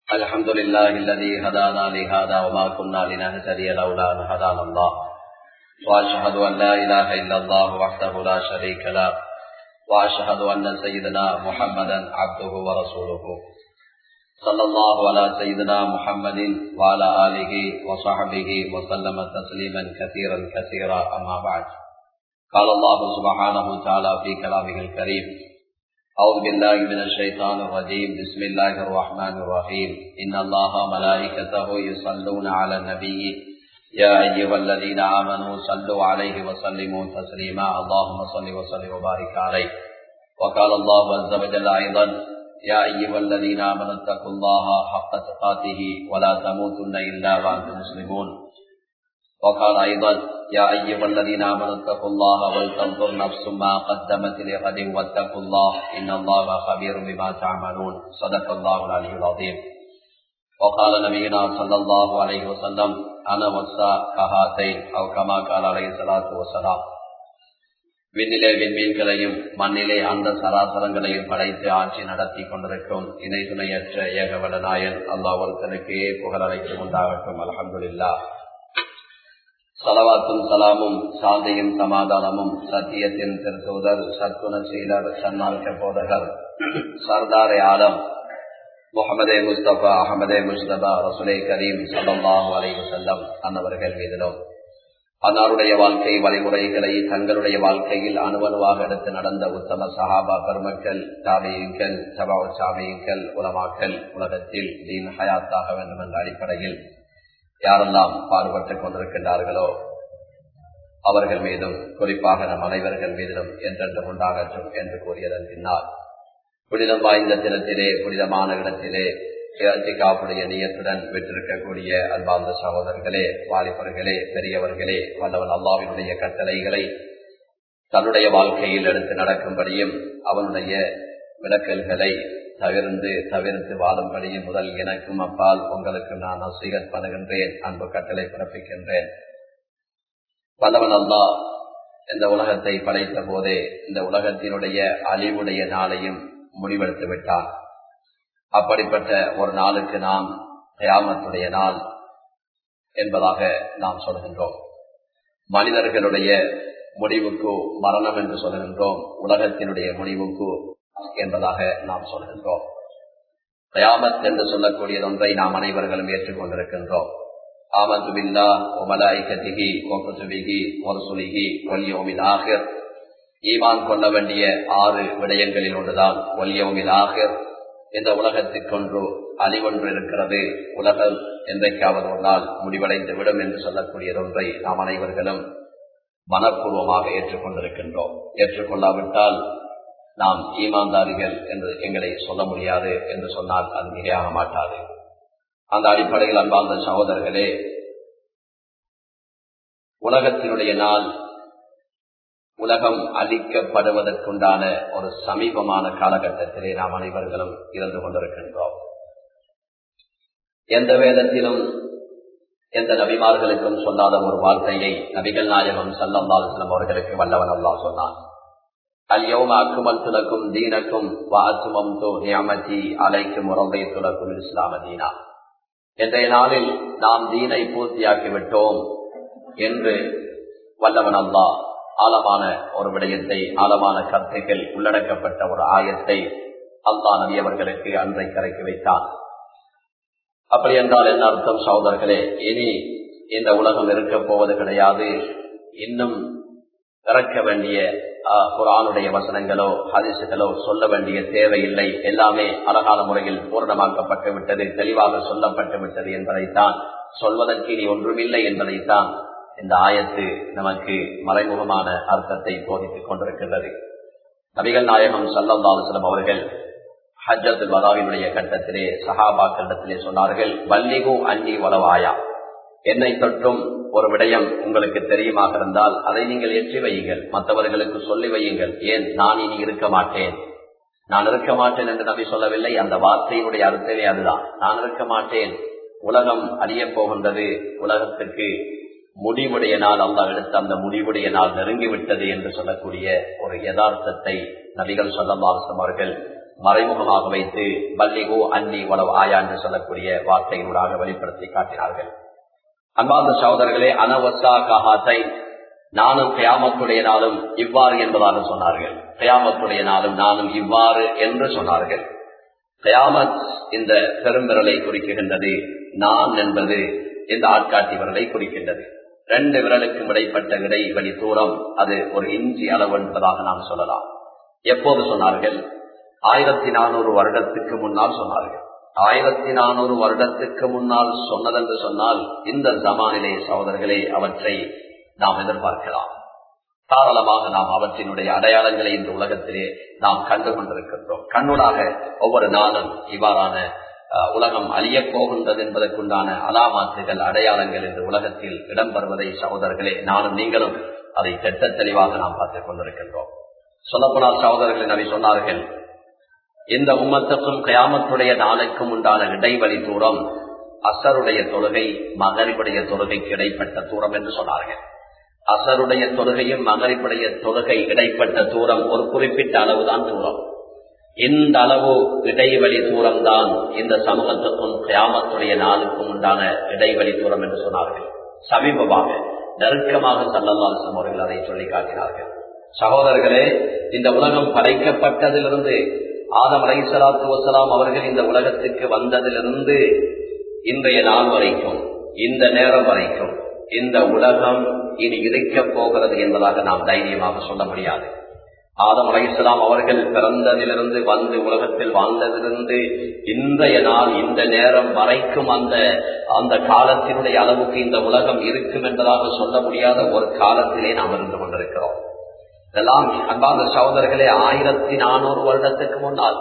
الحمد لله الذي هدانا لهذا وما كنا لنهتدي لولا أن هدانا الله وأشهد أن لا إله إلا الله وحده لا شريك له وأشهد أن سيدنا محمدا عبده ورسوله صلى الله على سيدنا محمد وعلى آله وصحبه وسلم تسليما كثيرا كثيرا أما بعد قال الله سبحانه وتعالى في كلامه الكريم أعوذ بالله من الشيطان الرجيم بسم الله الرحمن الرحيم إن الله ملائكته يصلون على النبي يا أيها الذين آمنوا صلوا عليه وسلموا تسليما اللهم صل وسلم وبارك عليه وقال الله عز وجل أيضا يا أيها الذين آمنوا اتقوا الله حق تقاته ولا تموتن إلا وأنتم مسلمون وقال أيضا يا أيها الذين آمنوا اتقوا الله ولتنظر نفس ما قدمت لغد واتقوا الله إن الله خبير بما تعملون صدق الله العلي العظيم وقال نبينا صلى الله عليه وسلم أنا والساء كهاتين أو كما قال عليه الصلاة والسلام விண்ணிலே விண்மீன்களையும் மண்ணிலே அந்த சராசரங்களையும் படைத்து ஆட்சி நடத்தி கொண்டிருக்கும் இணை துணையற்ற ஏகவல நாயன் அல்லா ஒருத்தனுக்கே புகழலைக்கு உண்டாகட்டும் அலமதுல்லா சலவாத்தும் சலாமும் சாந்தியும் சமாதானமும் சத்தியத்தின் திருத்தூதர் சத்குணசீலர் சன்மார்க்க போதகர் சர்தாரே ஆலம் முகமதே முஸ்தபா அகமதே முஸ்தபா ரசுலே கரீம் சல்லாஹூ அலை வசல்லம் அன்னவர்கள் மீதிலும் அன்னாருடைய வாழ்க்கை வழிமுறைகளை தங்களுடைய வாழ்க்கையில் அணுவணுவாக எடுத்து நடந்த உத்தம சஹாபா பெருமக்கள் தாபியங்கள் சபா சாபியங்கள் உலமாக்கல் உலகத்தில் தீன் ஹயாத்தாக வேண்டும் என்ற அடிப்படையில் யாரெல்லாம் பாடுபட்டுக் கொண்டிருக்கின்றார்களோ அவர்கள் மீதும் குறிப்பாக நம் அனைவர்கள் மீதிலும் என்றென்று உண்டாகட்டும் என்று கூறியதன் பின்னால் புனிதம் வாய்ந்த தினத்திலே புனிதமான இடத்திலே காப்புடைய நியத்துடன் விட்டிருக்கக்கூடிய அன்பார்ந்த சகோதரர்களே வாலிபர்களே பெரியவர்களே வல்லவன் அல்லாவினுடைய கட்டளைகளை தன்னுடைய வாழ்க்கையில் எடுத்து நடக்கும்படியும் அவனுடைய விளக்கல்களை தவிர்ந்து தவிர்த்து வாழும்படியும் முதல் எனக்கும் அப்பால் உங்களுக்கு நான் நசீகத் பண்ணுகின்றேன் அன்பு கட்டளை பிறப்பிக்கின்றேன் வல்லவன் அல்லா இந்த உலகத்தை படைத்த போதே இந்த உலகத்தினுடைய அழிவுடைய நாளையும் முடிவெடுத்து விட்டான் அப்படிப்பட்ட ஒரு நாளுக்கு நாம் கயாமத்துடைய நாள் என்பதாக நாம் சொல்கின்றோம் மனிதர்களுடைய முடிவுக்கு மரணம் என்று சொல்கின்றோம் உலகத்தினுடைய முடிவுக்கு என்பதாக நாம் சொல்கின்றோம் கயாமத் என்று சொல்லக்கூடியது ஒன்றை நாம் அனைவர்களும் ஏற்றுக்கொண்டிருக்கின்றோம் ஆமது பில்லா ஒமலாய்கதிகி ஒகுசுபிகி ஒருசுலிகி ஒல்யோமில் ஆகிர் ஈமான் கொள்ள வேண்டிய ஆறு விடயங்களில் ஒன்றுதான் ஒல்யோமில் ஆகிர் இந்த உலகத்திற்கொன்று அழிவொன்று இருக்கிறது உலகம் என்றைக்காவது ஒரு நாள் முடிவடைந்து விடும் என்று சொல்லக்கூடியது ஒன்றை நாம் அனைவர்களும் மனப்பூர்வமாக ஏற்றுக்கொண்டிருக்கின்றோம் ஏற்றுக்கொள்ளாவிட்டால் நாம் ஈமான்தாரிகள் என்று எங்களை சொல்ல முடியாது என்று சொன்னால் அது மிகையாக மாட்டாது அந்த அடிப்படையில் அன்பார்ந்த சகோதரர்களே உலகத்தினுடைய நாள் உலகம் அழிக்கப்படுவதற்குண்டான ஒரு சமீபமான காலகட்டத்திலே நாம் அனைவர்களும் இருந்து கொண்டிருக்கின்றோம் எந்த வேதத்திலும் எந்த நபிமார்களுக்கும் சொல்லாத ஒரு வார்த்தையை நபிகள் நாயகம் சல்லம் பாலசலம் அவர்களுக்கு வல்லவன் அல்லா சொன்னான் அல்யோம அக்குமல் துலக்கும் தீனக்கும் வாசுமம் தோ நியமதி அலைக்கும் உறவை துலக்கும் இஸ்லாம தீனா இன்றைய நாளில் நாம் தீனை பூர்த்தியாக்கி விட்டோம் என்று வல்லவன் அல்லா ஆழமான ஒரு விடயத்தை ஆழமான கருத்துக்கள் உள்ளடக்கப்பட்ட ஒரு ஆயத்தை அல்லா நபி அவர்களுக்கு அன்றை கரைக்கு வைத்தான் அப்படி என்றால் என்ன அர்த்தம் சகோதரர்களே இனி இந்த உலகம் இருக்க போவது கிடையாது இன்னும் இறக்க வேண்டிய குரானுடைய வசனங்களோ ஹரிசுகளோ சொல்ல வேண்டிய தேவையில்லை எல்லாமே அழகான முறையில் பூர்ணமாக்கப்பட்டு விட்டது தெளிவாக சொல்லப்பட்டு விட்டது என்பதைத்தான் சொல்வதற்கு இனி ஒன்றுமில்லை என்பதைத்தான் இந்த ஆயத்து நமக்கு மறைமுகமான அர்த்தத்தை போதித்துக் கொண்டிருக்கின்றது நபிகள் நாயகம் சல்லந்தாலுசலம் அவர்கள் ஹஜ்ஜத்துல் வதாவினுடைய கட்டத்திலே சஹாபாக்களிடத்திலே சொன்னார்கள் வல்லிகு அன்னி வளவாயா என்னை தொற்றும் ஒரு விடயம் உங்களுக்கு தெரியுமாக இருந்தால் அதை நீங்கள் ஏற்றி வையுங்கள் மற்றவர்களுக்கு சொல்லி வையுங்கள் ஏன் நான் இனி இருக்க மாட்டேன் நான் இருக்க மாட்டேன் என்று நபி சொல்லவில்லை அந்த வார்த்தையினுடைய அர்த்தமே அதுதான் நான் இருக்க மாட்டேன் உலகம் அழியப் போகின்றது உலகத்திற்கு முடிவுடைய நாள் அல்லா எடுத்த அந்த முடிவுடைய நாள் நெருங்கிவிட்டது என்று சொல்லக்கூடிய ஒரு யதார்த்தத்தை நபிகள் சொல்லமாசம் அவர்கள் மறைமுகமாக வைத்து பல்லிகோ அன்னி உளவு ஆயா என்று சொல்லக்கூடிய வார்த்தையினூடாக வெளிப்படுத்தி காட்டினார்கள் அன்பார்ந்த சகோதரர்களே அனவசா கஹாத்தை நானும் கயாமத்துடைய நாளும் இவ்வாறு என்பதாக சொன்னார்கள் கயாமத்துடைய நாளும் நானும் இவ்வாறு என்று சொன்னார்கள் கயாமத் இந்த பெரும்பிரலை குறிக்கின்றது நான் என்பது இந்த ஆட்காட்டி விரலை குறிக்கின்றது ரெண்டு விரலுக்கும் இடைப்பட்ட இடைவெளி தூரம் அது ஒரு இஞ்சி அளவு என்பதாக நாம் சொல்லலாம் எப்போது சொன்னார்கள் ஆயிரத்தி நானூறு வருடத்துக்கு முன்னால் சொன்னார்கள் ஆயிரத்தி நானூறு வருடத்துக்கு முன்னால் சொன்னதென்று சொன்னால் இந்த ஜமானிலே சகோதரர்களே அவற்றை நாம் எதிர்பார்க்கலாம் தாராளமாக நாம் அவற்றினுடைய அடையாளங்களை இந்த உலகத்திலே நாம் கண்டு கொண்டிருக்கின்றோம் கண்ணுடாக ஒவ்வொரு நாளும் இவ்வாறான உலகம் அழியப் போகின்றது என்பதற்குண்டான அலாமாத்துகள் அடையாளங்கள் இந்த உலகத்தில் இடம்பெறுவதை சகோதரர்களே நானும் நீங்களும் அதை திட்ட தெளிவாக நாம் பார்த்துக் கொண்டிருக்கின்றோம் சொல்லப்போனால் சகோதரர்கள் நபி சொன்னார்கள் இந்த உம்மத்துக்கும் கயாமத்துடைய நாளைக்கும் உண்டான இடைவெளி தூரம் அசருடைய தொழுகை மகரிபுடைய தொழுகைக்கு இடைப்பட்ட தூரம் என்று சொன்னார்கள் அசருடைய தொழுகையும் மகரிப்புடைய தொழுகை இடைப்பட்ட தூரம் ஒரு குறிப்பிட்ட அளவுதான் தூரம் இந்த அளவு இடைவெளி தூரம் தான் இந்த சமூகத்துக்கும் கியாமத்துடைய நாளுக்கும் உண்டான இடைவெளி தூரம் என்று சொன்னார்கள் சமீபமாக நெருக்கமாக சல்லல்லாசம் அவர்கள் அதை சொல்லி காட்டினார்கள் சகோதரர்களே இந்த உலகம் படைக்கப்பட்டதிலிருந்து ஆதம் அலை சலாத்து வசலாம் அவர்கள் இந்த உலகத்துக்கு வந்ததிலிருந்து இன்றைய நாள் வரைக்கும் இந்த நேரம் வரைக்கும் இந்த உலகம் இனி இருக்கப் போகிறது என்பதாக நாம் தைரியமாக சொல்ல முடியாது ஆதம் அலைசலாம் அவர்கள் பிறந்ததிலிருந்து வந்து உலகத்தில் வாழ்ந்ததிலிருந்து இன்றைய நாள் இந்த நேரம் வரைக்கும் அந்த அந்த காலத்தினுடைய அளவுக்கு இந்த உலகம் இருக்கும் என்பதாக சொல்ல முடியாத ஒரு காலத்திலே நாம் இருந்து கொண்டிருக்கிறோம் இதெல்லாம் அன்பான சகோதரர்களே ஆயிரத்தி நானூறு வருடத்துக்கு முன்னால்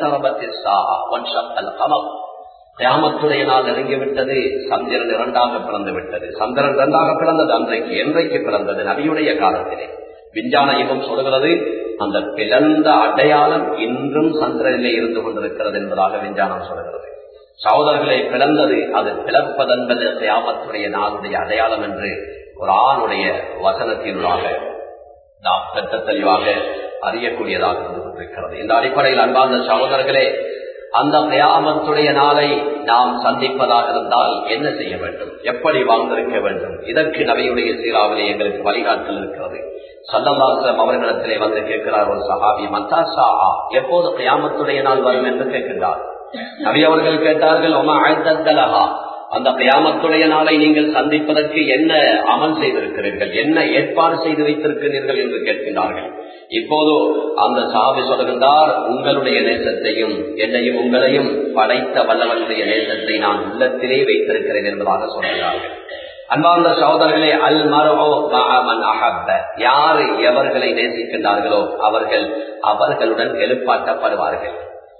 கிராமத்துடைய நாள் நெருங்கிவிட்டது சந்திரன் இரண்டாக பிறந்து விட்டது சந்திரன் இரண்டாக பிறந்தது அன்றைக்கு என்றைக்கு பிறந்தது நபியுடைய காலத்திலே விஞ்ஞான யுகம் சொல்கிறது அந்த பிளந்த அடையாளம் இன்றும் சந்திரனிலே இருந்து கொண்டிருக்கிறது என்பதாக விஞ்ஞானம் சொல்கிறது சகோதரர்களை பிளந்தது அது பிளப்பதென்பது கிராமத்துடைய நாளுடைய அடையாளம் என்று ஒரு ஆணுடைய வசனத்தினூடாக நாம் பெற்ற தெளிவாக அறியக்கூடியதாக இருந்து கொண்டிருக்கிறது இந்த அடிப்படையில் அன்பார்ந்த சகோதரர்களே அந்த கயாமத்துடைய நாளை நாம் சந்திப்பதாக இருந்தால் என்ன செய்ய வேண்டும் எப்படி வாழ்ந்திருக்க வேண்டும் இதற்கு நவையுடைய சீராவிலே எங்களுக்கு வழிகாட்டல் இருக்கிறது சல்லல்லாசம் அவர்களிடத்திலே வந்து கேட்கிறார் ஒரு சஹாபி மத்தா ஷாஹா எப்போது கயாமத்துடைய நாள் வரும் என்று கேட்கின்றார் நபி அவர்கள் கேட்டார்கள் ஒமா ஆழ்த்தலகா அந்த கயாமத்துடைய நாளை நீங்கள் சந்திப்பதற்கு என்ன அமல் செய்திருக்கிறீர்கள் என்ன ஏற்பாடு செய்து வைத்திருக்கிறீர்கள் என்று கேட்கின்றார்கள் இப்போது அந்த சாவி சொல்கின்றார் உங்களுடைய நேசத்தையும் என்னையும் உங்களையும் படைத்த வல்லவனுடைய நேசத்தை நான் உள்ளத்திலே வைத்திருக்கிறேன் என்பதாக சொல்கிறார்கள் அன்பார்ந்த சகோதரர்களே அல் மரோ மன் அகத்த யாரு எவர்களை நேசிக்கின்றார்களோ அவர்கள் அவர்களுடன் எழுப்பாட்டப்படுவார்கள்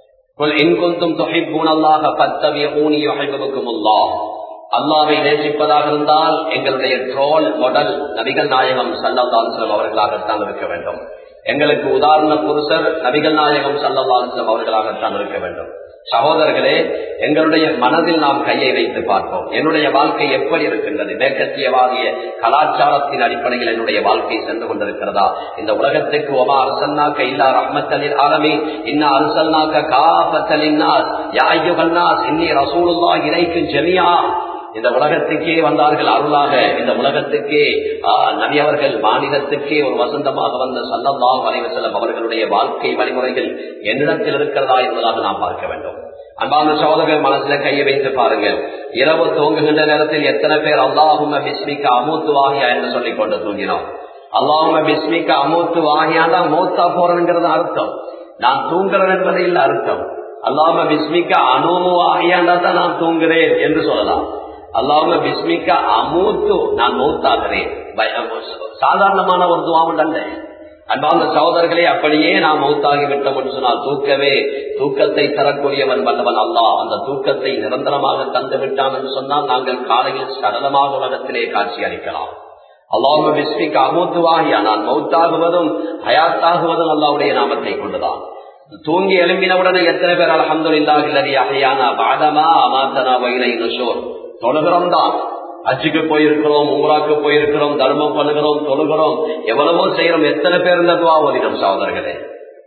அல்லாவை நேசிப்பதாக இருந்தால் எங்களுடைய ட்ரோல் மொடல் நபிகள் நாயகம் சல்லல்லாஸ்லம் அவர்களாகத்தான் இருக்க வேண்டும் எங்களுக்கு உதாரண புருஷர் நபிகள் நாயகம் சல்லல்லாஸ்லம் அவர்களாகத்தான் இருக்க வேண்டும் சகோதரர்களே எங்களுடைய மனதில் நாம் கையை வைத்து பார்ப்போம் என்னுடைய வாழ்க்கை எப்படி இருக்கின்றது மேற்கத்தியவாதிய கலாச்சாரத்தின் அடிப்படையில் என்னுடைய வாழ்க்கை சென்று கொண்டிருக்கிறதா இந்த உலகத்துக்கு ஒமா அரசன்னாக்க இல்லா ரஹ்மத்தலின் ஆரம்பி இன்ன அரசன்னாக்க காபத்தலின்னாஸ் யாயுகன்னாஸ் இன்னி ரசூலுல்லா இணைக்கும் ஜெமியா இந்த உலகத்துக்கே வந்தார்கள் அருளாக இந்த உலகத்துக்கே நபி அவர்கள் மாநிலத்துக்கே ஒரு வசந்தமாக வந்த சல்லல்லா வலைவசலம் அவர்களுடைய வாழ்க்கை வழிமுறைகள் என்னிடத்தில் இருக்கிறதா என்பதாக நாம் பார்க்க வேண்டும் அன்பான சோதர்கள் மனசுல கையை வைத்து பாருங்கள் இரவு தூங்குகின்ற நேரத்தில் எத்தனை பேர் அல்லாஹும பிஸ்மிக்க அமூத்து வாகியா என்று சொல்லிக் கொண்டு தூங்கினோம் அல்லாஹும பிஸ்மிக்க அமூத்து வாகியாண்டா மூத்தா போறேங்கிறது அர்த்தம் நான் தூங்குறேன் என்பது இல்ல அர்த்தம் அல்லாம பிஸ்மிக்க அனுமு வாகியாண்டா தான் நான் தூங்குறேன் என்று சொல்லலாம் அல்லாம பிஸ்மிக்க அமூத்து நான் மூத்தாகிறேன் சாதாரணமான ஒரு துவாமல் அல்ல அன்பார்ந்த சகோதரர்களே அப்படியே நாம் மௌத்தாகி விட்டோம் என்று சொன்னால் தூக்கவே தூக்கத்தை தரக்கூடியவன் வல்லவன் அல்லா அந்த தூக்கத்தை நிரந்தரமாக தந்து விட்டான் என்று சொன்னால் நாங்கள் காலையில் சடலமாக உலகத்திலே காட்சி அளிக்கலாம் அல்லாம பிஸ்மிக்கு அமூத்துவாகியா நான் மௌத்தாகுவதும் ஹயாத்தாகுவதும் அல்லாவுடைய நாமத்தை கொண்டுதான் தூங்கி எழும்பினவுடனே எத்தனை பேர் அலமது இல்லாஹில்லதி அகையானா பாதமா அமாத்தனா வயலை நுஷோர் தொழுகிறோம் தான் அச்சுக்கு போயிருக்கிறோம் உம்ராக்கு போயிருக்கிறோம் தர்மம் பண்ணுகிறோம் தொழுகிறோம் எவ்வளவோ செய்யறோம் எத்தனை பேர் இந்த துவா ஓதிடும் சகோதரர்களே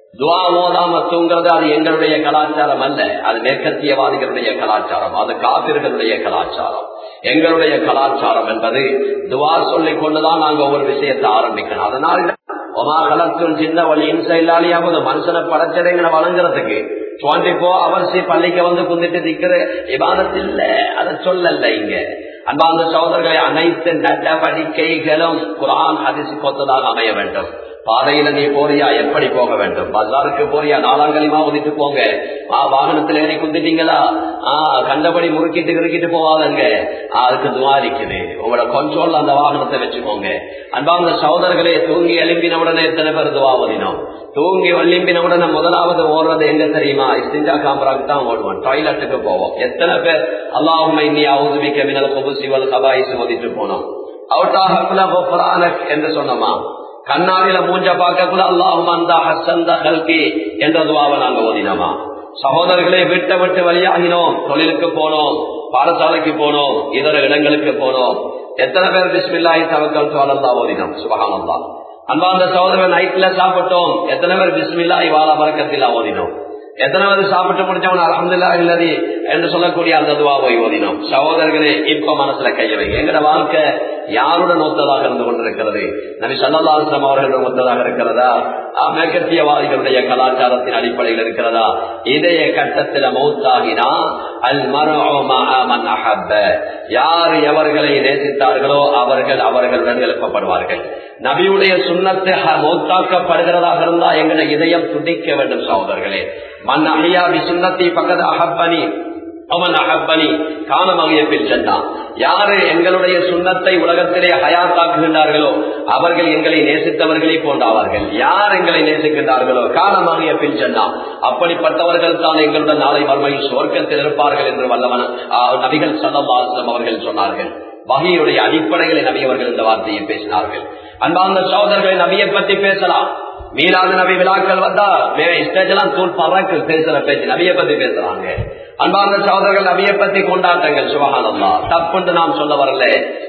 துவா ஓதாம தூங்குறது அது எங்களுடைய கலாச்சாரம் அல்ல அது மேற்கத்தியவாதிகளுடைய கலாச்சாரம் அது காவிர்களுடைய கலாச்சாரம் எங்களுடைய கலாச்சாரம் என்பது துவா சொல்லிக் கொண்டுதான் நாங்க ஒவ்வொரு விஷயத்தை ஆரம்பிக்கணும் அதனால ஒமா கலத்தில் சின்ன வழி இன்ச இல்லாலியாவது மனுஷனை படைச்சதைங்களை வழங்குறதுக்கு டுவெண்ட்டி போர் அவர்ஸ் பள்ளிக்கு வந்து குந்திட்டு நிக்கிற இபாதத்து இல்ல அதை சொல்லல இங்க அன்பார்ந்த சகோதரர்களை அனைத்து நடவடிக்கைகளும் குரான் ஹதிசு கொத்ததாக அமைய வேண்டும் பாதையில நீ போறியா எப்படி போக வேண்டும் பஜாருக்கு போறியா நாலாங்கலிமா ஒதுட்டு போங்க ஆ வாகனத்துல ஏறி குந்திட்டீங்களா ஆஹ் கண்டபடி முறுக்கிட்டு கிறுக்கிட்டு போவாதங்க அதுக்கு துவா இருக்குது உங்களோட கொஞ்சோல் அந்த வாகனத்தை வச்சுக்கோங்க அன்பார்ந்த சகோதரர்களே தூங்கி எழும்பின உடனே எத்தனை பேர் துவா ஓதினோம் தூங்கி எழும்பின உடனே முதலாவது ஓடுறது எங்க தெரியுமா இஸ்திஞ்சா காம்பராக்கு தான் ஓடுவோம் டாய்லெட்டுக்கு போவோம் எத்தனை பேர் அல்லாஹுமை நீ அவுதுமிக்க மினல் கொபுசிவல் கபாயிசு ஓதிட்டு போனோம் அவுட்டாக என்று சொன்னோமா கண்ணாடியில மூஞ்ச பார்க்கக்குள்ள அல்லாஹும் அந்த ஹசந்த கல்கி என்ற துவாவை நாங்க ஓதினோமா சகோதரர்களை விட்டு விட்டு வழியாகினோம் தொழிலுக்கு போனோம் பாடசாலைக்கு போனோம் இதர இடங்களுக்கு போனோம் எத்தனை பேர் பிஸ்மில்லாஹி தவக்கல் சோழந்தா ஓதினோம் சுபகானந்தா அன்பார்ந்த சகோதரன் நைட்ல சாப்பிட்டோம் எத்தனை பேர் பிஸ்மில்லாஹி வாழ பறக்கத்தில் ஓதினோம் எத்தனை பேர் சாப்பிட்டு முடிச்சவன் அலமதுல்லா இல்லதி என்று சொல்லக்கூடிய அந்த துவாவை ஓதினோம் சகோதரர்களே இப்ப மனசுல கைய வைங்க எங்கட வாழ்க்கை யாருடன் ஒத்ததாக இருந்து கொண்டிருக்கிறது நபி சல்லாஸ்லம் அவர்களுடன் ஒத்ததாக இருக்கிறதா மேற்கத்தியவாதிகளுடைய கலாச்சாரத்தின் அடிப்படையில் இருக்கிறதா இதய கட்டத்தில மௌத்தாகினா அல் மனோமன் யார் எவர்களை நேசித்தார்களோ அவர்கள் அவர்களுடன் எழுப்பப்படுவார்கள் நபியுடைய சுண்ணத்தை மௌத்தாக்கப்படுகிறதாக இருந்தா எங்களை இதயம் துடிக்க வேண்டும் சகோதரர்களே மன் அஹியாபி சுண்ணத்தை பக்கத்து அகப்பனி அவன் அகப்பனி காணமகியப்பில் சென்றான் யாரு எங்களுடைய சுண்ணத்தை உலகத்திலே ஹயாத்தாக்குகின்றார்களோ அவர்கள் எங்களை நேசித்தவர்களே போன்றாவார்கள் யார் எங்களை நேசிக்கின்றார்களோ காலமாகிய பின் சென்றான் அப்படிப்பட்டவர்கள் தான் எங்களுடன் நாளை மறுமையில் சுவர்க்கத்தில் இருப்பார்கள் என்று வல்லவன் நபிகள் சல்லவாசம் அவர்கள் சொன்னார்கள் வகையுடைய அடிப்படைகளை நபி அவர்கள் இந்த வார்த்தையை பேசினார்கள் அன்பார்ந்த சகோதரர்களை நபியை பற்றி பேசலாம் மீனாது நபி விழாக்கள் வந்தா ஸ்டேஜ் எல்லாம் தூள் பறக்கு பேசுற பேச்சு நபியை பத்தி பேசுறாங்க அன்பார்ந்த சகோதரர்கள் நபியை பத்தி கொண்டாட்டங்கள் சுபகானந்தா தப்புன்னு நாம் சொல்ல வரல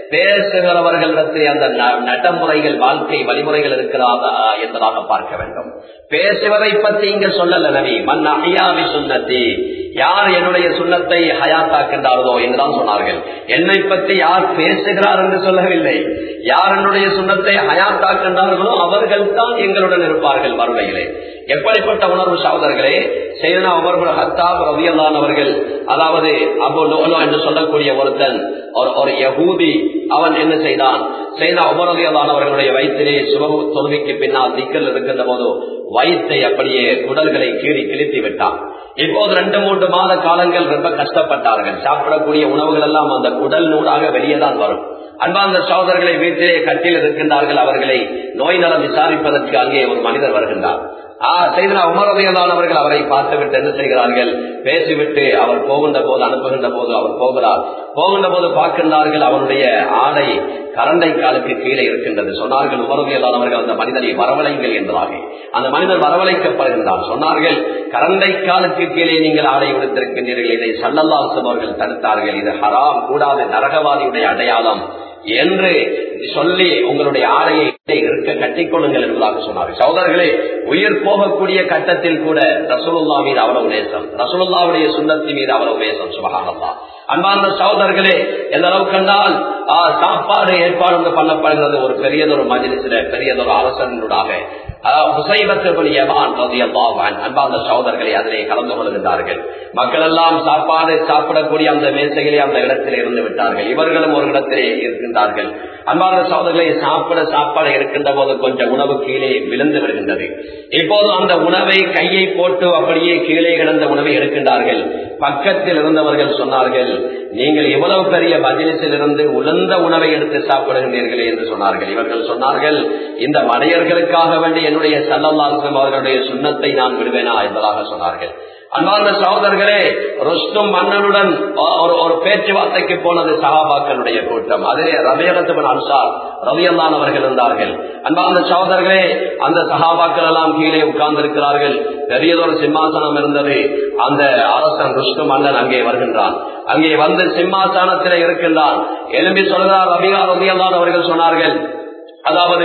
பேசுகிறவர்களிடத்தில் அந்த நடைமுறைகள் வாழ்க்கை வழிமுறைகள் இருக்கிறதா என்பதாக பார்க்க வேண்டும் பேசுவதை பத்தி இங்க சொல்லல நபி மண் அஹியாவி சுண்ணத்தி யார் என்னுடைய சுண்ணத்தை ஹயாத்தாக்கின்றார்களோ என்றுதான் சொன்னார்கள் என்னை பற்றி யார் பேசுகிறார் என்று சொல்லவில்லை யார் என்னுடைய சுண்ணத்தை ஹயாத்தாக்கின்றார்களோ அவர்கள் தான் எங்களுடன் இருப்பார்கள் மறுமையிலே எப்படிப்பட்ட உணர்வு சகோதரர்களே செய்தனா உமர்புல் ஹத்தாப் ரவியல்லான் அவர்கள் அதாவது அபு லோலோ என்று சொல்லக்கூடிய ஒருத்தன் ஒரு யகூதி அவன் என்ன செய்தான் செய்தா உமர் ரவியல்லான் அவர்களுடைய வயிற்றிலே சுப தொழுவிக்கு பின்னால் திக்கல் இருக்கின்ற போது வயிற்றை அப்படியே குடல்களை கீறி கிழித்து விட்டான் இப்போது ரெண்டு மூன்று மாத காலங்கள் ரொம்ப கஷ்டப்பட்டார்கள் சாப்பிடக்கூடிய உணவுகள் எல்லாம் அந்த குடல் நூடாக வெளியே தான் வரும் அன்பார்ந்த சகோதரர்களை வீட்டிலே கட்டில் இருக்கின்றார்கள் அவர்களை நோய் நலம் விசாரிப்பதற்கு அங்கே ஒரு மனிதர் வருகின்றார் செய்தனா உமரதையதான் அவர்கள் அவரை பார்த்துவிட்டு என்ன செய்கிறார்கள் பேசிவிட்டு அவர் போகின்ற போது அனுப்புகின்ற போது அவர் போகிறார் போகின்ற போது பார்க்கின்றார்கள் அவருடைய ஆடை கரண்டை காலுக்கு கீழே இருக்கின்றது சொன்னார்கள் உமரதையதான் அவர்கள் அந்த மனிதனை வரவழைங்கள் என்றார்கள் அந்த மனிதர் வரவழைக்கப்படுகின்றார் சொன்னார்கள் கரண்டை காலுக்கு கீழே நீங்கள் ஆடை உடுத்திருக்கின்றீர்கள் இதை சல்லல்லாசம் அவர்கள் தடுத்தார்கள் இது ஹராம் கூடாது நரகவாதியுடைய அடையாளம் என்று சொல்லி உங்களுடைய ஆடையை இருக்க கட்டிக்கொள்ளுங்கள் என்பதாக சொன்னார்கள் சகோதரர்களே உயிர் போகக்கூடிய கட்டத்தில் கூட ரசூலுல்லா மீது அவ்வளவு நேசம் ரசூலுல்லாவுடைய சுண்ணத்தின் மீது அவ்வளவு நேசம் சுபகானல்லா அன்பார்ந்த சகோதரர்களே எந்த அளவுக்கு கண்டால் சாப்பாடு ஏற்பாடு பண்ணப்படுகிறது ஒரு பெரியதொரு மஜிலிசில பெரியதொரு அரசனுடாக அன்பார்ந்த சகோதரர்களை அதிலே கலந்து கொள்கின்றார்கள் மக்கள் எல்லாம் சாப்பாடு சாப்பிடக்கூடிய அந்த மேசைகளே அந்த இடத்தில் இருந்து விட்டார்கள் இவர்களும் ஒரு இடத்திலே இருக்கின்றார்கள் அன்பார்ந்த சகோதரர்களை சாப்பிட சாப்பாடு இருக்கின்ற போது கொஞ்சம் உணவு கீழே விழுந்து விடுகின்றது இப்போது அந்த உணவை கையை போட்டு அப்படியே கீழே கிடந்த உணவை எடுக்கின்றார்கள் பக்கத்தில் இருந்தவர்கள் சொன்னார்கள் நீங்கள் இவ்வளவு பெரிய பதிலிசில் இருந்து உலர்ந்த உணவை எடுத்து சாப்பிடுகின்றீர்களே என்று சொன்னார்கள் இவர்கள் சொன்னார்கள் இந்த மடையர்களுக்காக வேண்டி என்னுடைய சல்லல்லாசம் அவர்களுடைய சுண்ணத்தை நான் விடுவேனா என்பதாக சொன்னார்கள் அன்பார்ந்த சகோதரர்களே ருஷ்டும் மன்னனுடன் ஒரு ஒரு பேச்சுவார்த்தைக்கு போனது சகாபாக்களுடைய கூட்டம் அதிலே ரவியகத்துவன் அன்சார் ரவியல்லான் அவர்கள் இருந்தார்கள் அன்பார்ந்த சகோதரர்களே அந்த சகாபாக்கள் எல்லாம் கீழே உட்கார்ந்து இருக்கிறார்கள் பெரியதொரு சிம்மாசனம் இருந்தது அந்த அரசன் ருஷ்டு மன்னன் அங்கே வருகின்றான் அங்கே வந்து சிம்மாசனத்திலே இருக்கின்றான் எழும்பி சொல்கிறார் ரபிகா ரவியல்லான் அவர்கள் சொன்னார்கள் அதாவது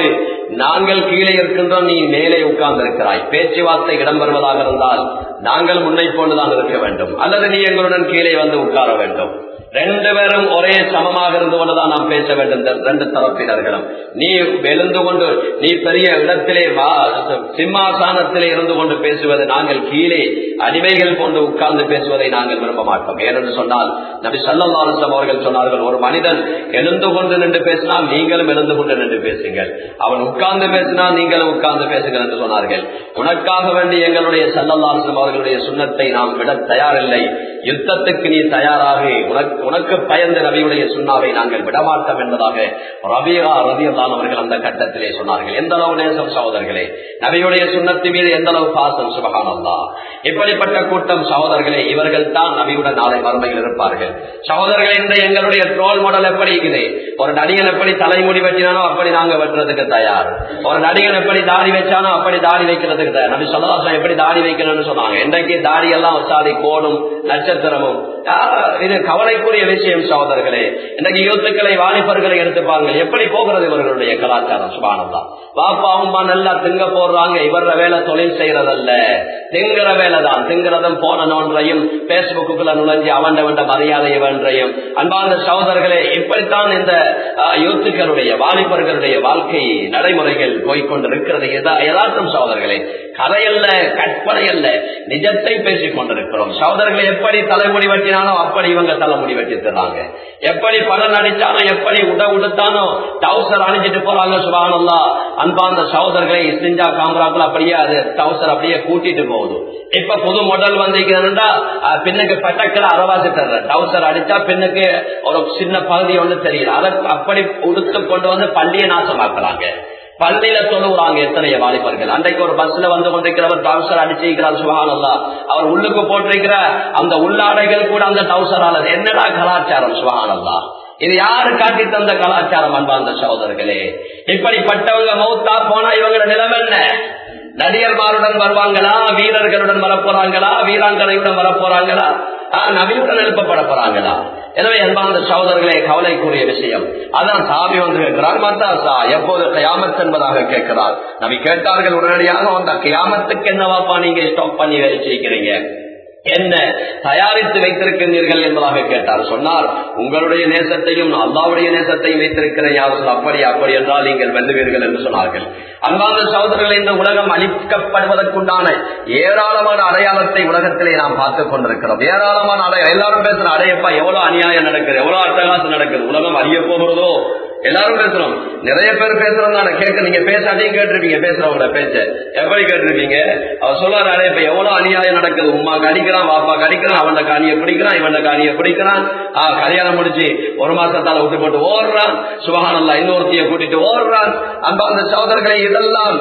நாங்கள் கீழே இருக்கின்றோம் நீ மேலே உட்கார்ந்து இருக்கிறாய் பேச்சுவார்த்தை இடம்பெறுவதாக இருந்தால் நாங்கள் முன்னை போன்றுதான் இருக்க வேண்டும் அல்லது நீ எங்களுடன் கீழே வந்து உட்கார வேண்டும் ரெண்டு பேரும் ஒரே சமமாக இருந்து கொண்டுதான் நாம் பேச வேண்டும் இந்த ரெண்டு தரப்பினர்களும் நீ எழுந்து கொண்டு நீ பெரிய இடத்திலே சிம்மாசானத்திலே இருந்து கொண்டு பேசுவது நாங்கள் கீழே அடிமைகள் கொண்டு உட்கார்ந்து பேசுவதை நாங்கள் விரும்ப மாட்டோம் ஏனென்று சொன்னால் நபி சல்லாசம் அவர்கள் சொன்னார்கள் ஒரு மனிதன் எழுந்து கொண்டு நின்று பேசினால் நீங்களும் எழுந்து கொண்டு நின்று பேசுங்கள் அவன் உட்கார்ந்து பேசினால் நீங்களும் உட்கார்ந்து பேசுங்கள் என்று சொன்னார்கள் உனக்காக வேண்டி எங்களுடைய சல்லல்லாசம் அவர்களுடைய சுண்ணத்தை நாம் விட தயாரில்லை யுத்தத்துக்கு நீ தயாராக உனக்கு உனக்கு பயந்த ரவியுடைய சுண்ணாவை நாங்கள் விடமாட்டோம் என்பதாக ரபியா ரபியல்லான் அவர்கள் அந்த கட்டத்திலே சொன்னார்கள் எந்த அளவு நேசம் சகோதரர்களே நபியுடைய சுண்ணத்து மீது எந்த அளவு பாசம் சுபகானந்தா இப்படிப்பட்ட கூட்டம் சகோதரர்களே இவர்கள் தான் நபியுடன் நாளை மறுமையில் இருப்பார்கள் சகோதரர்களே இந்த எங்களுடைய ட்ரோல் மாடல் எப்படி இருக்குது ஒரு நடிகன் எப்படி தலைமுடி வெட்டினானோ அப்படி நாங்க வெட்டுறதுக்கு தயார் ஒரு நடிகன் எப்படி தாடி வச்சானோ அப்படி தாடி வைக்கிறதுக்கு தயார் நபி சொல்லலாம் எப்படி தாடி வைக்கணும்னு சொன்னாங்க இன்றைக்கு தாடி எல்லாம் வச்சாதி கோடும் நட்சத்திரமும் இது கவலைக்குரிய விஷயம் சகோதரர்களே இன்றைக்கு யூத்துக்களை வாலிபர்களை எடுத்து பாருங்கள் எப்படி போகிறது இவர்களுடைய கலாச்சாரம் சுபானந்தா பாப்பா அம்மா நல்லா திங்க போடுறாங்க இவர வேலை தொழில் செய்யறதல்ல திங்கிற வேலை தான் திங்கிறதும் போன நோன்றையும் பேஸ்புக்குள்ள நுழைஞ்சு அவன் வந்த மரியாதை வென்றையும் அன்பார்ந்த சகோதரர்களே இப்படித்தான் இந்த யூத்துக்களுடைய வாலிபர்களுடைய வாழ்க்கை நடைமுறைகள் போய்கொண்டிருக்கிறது யதார்த்தம் சகோதரர்களே கதையல்ல கற்பனை அல்ல நிஜத்தை பேசிக் கொண்டிருக்கிறோம் சகோதரர்களை எப்படி தலைமுடி வெட்டினாலும் அப்படி இவங்க தலைமுடி வெட்டி தர்றாங்க எப்படி படம் நடிச்சானோ எப்படி உட உடுத்தானோ டவுசர் அணிஞ்சிட்டு போறாங்க சுபானல்லா அன்பாந்த சகோதரர்களை இஸ்டிஞ்சா காமராக்குள்ள அப்படியே அது டவுசர் அப்படியே கூட்டிட்டு போகுது இப்ப புது மாடல் வந்திருக்கிறதுனா பின்னுக்கு பட்டக்கிற அரவாசி தர்ற டவுசர் அடிச்சா பின்னுக்கு ஒரு சின்ன பகுதி ஒன்று தெரியல அதை அப்படி உடுத்து கொண்டு வந்து பள்ளியை நாசமாக்குறாங்க பள்ளியில தொழுகிறாங்க எத்தனைய வாலிபர்கள் அன்றைக்கு ஒரு பஸ்ல வந்து கொண்டிருக்கிறவர் டவுசர் அடிச்சிருக்கிறார் சுகானல்லா அவர் உள்ளுக்கு போட்டிருக்கிற அந்த உள்ளாடைகள் கூட அந்த டவுசரால என்னடா கலாச்சாரம் சுகானல்லா இது யாரு காட்டி தந்த கலாச்சாரம் அன்பார்ந்த சகோதரர்களே இப்படிப்பட்டவங்க மௌத்தா போனா இவங்களோட நிலைமை என்ன நடிகர்மாருடன் வருவாங்களா வீரர்களுடன் வரப்போறாங்களா வீராங்கனையுடன் வரப்போறாங்களா நபியுடன் எழுப்பப்பட போறாங்களா எனவே அன்பான சகோதரர்களே கவலைக்குரிய விஷயம் அதான் சாமி வந்து கேட்கிறார் மத்தாசா எப்போது கியாமத் என்பதாக கேட்கிறார் நபி கேட்டார்கள் உடனடியாக அந்த கியாமத்துக்கு என்னவாப்பா நீங்க ஸ்டாப் பண்ணி வச்சிருக்கிறீங்க என்ன தயாரித்து வைத்திருக்கிறீர்கள் என்பதாக கேட்டார் சொன்னார் உங்களுடைய நேசத்தையும் அல்லாவுடைய நேசத்தையும் வைத்திருக்கிறேன் யாரும் அப்படி அப்படி என்றால் நீங்கள் வெல்லுவீர்கள் என்று சொன்னார்கள் அன்பான சகோதரர்கள் இந்த உலகம் அழிக்கப்படுவதற்குண்டான ஏராளமான அடையாளத்தை உலகத்திலே நாம் பார்த்துக் கொண்டிருக்கிறோம் ஏராளமான அடையாளம் எல்லாரும் பேசுற அடையப்பா எவ்வளவு அநியாயம் நடக்குது எவ்வளவு அட்டகாசம் நடக்குது உலகம் அறிய போகிறதோ எல்லாரும் பேசுறோம் நிறைய பேர் பேசுறோம் தானே கேட்க நீங்க பேசாதையும் கேட்டிருப்பீங்க பேசுறவங்கள பேச்ச எப்படி கேட்டிருப்பீங்க அவர் சொல்றாரு இப்ப எவ்வளவு அநியாயம் நடக்குது உமா கடிக்கிறான் வாப்பா கடிக்கிறான் அவன காணியை பிடிக்கிறான் இவன காணியை பிடிக்கிறான் ஆஹ் கல்யாணம் முடிச்சு ஒரு மாசத்தால விட்டு போட்டு ஓடுறான் சுபகானல்லா இன்னொருத்தைய கூட்டிட்டு ஓடுறான் அந்த அந்த சகோதரர்களை இதெல்லாம்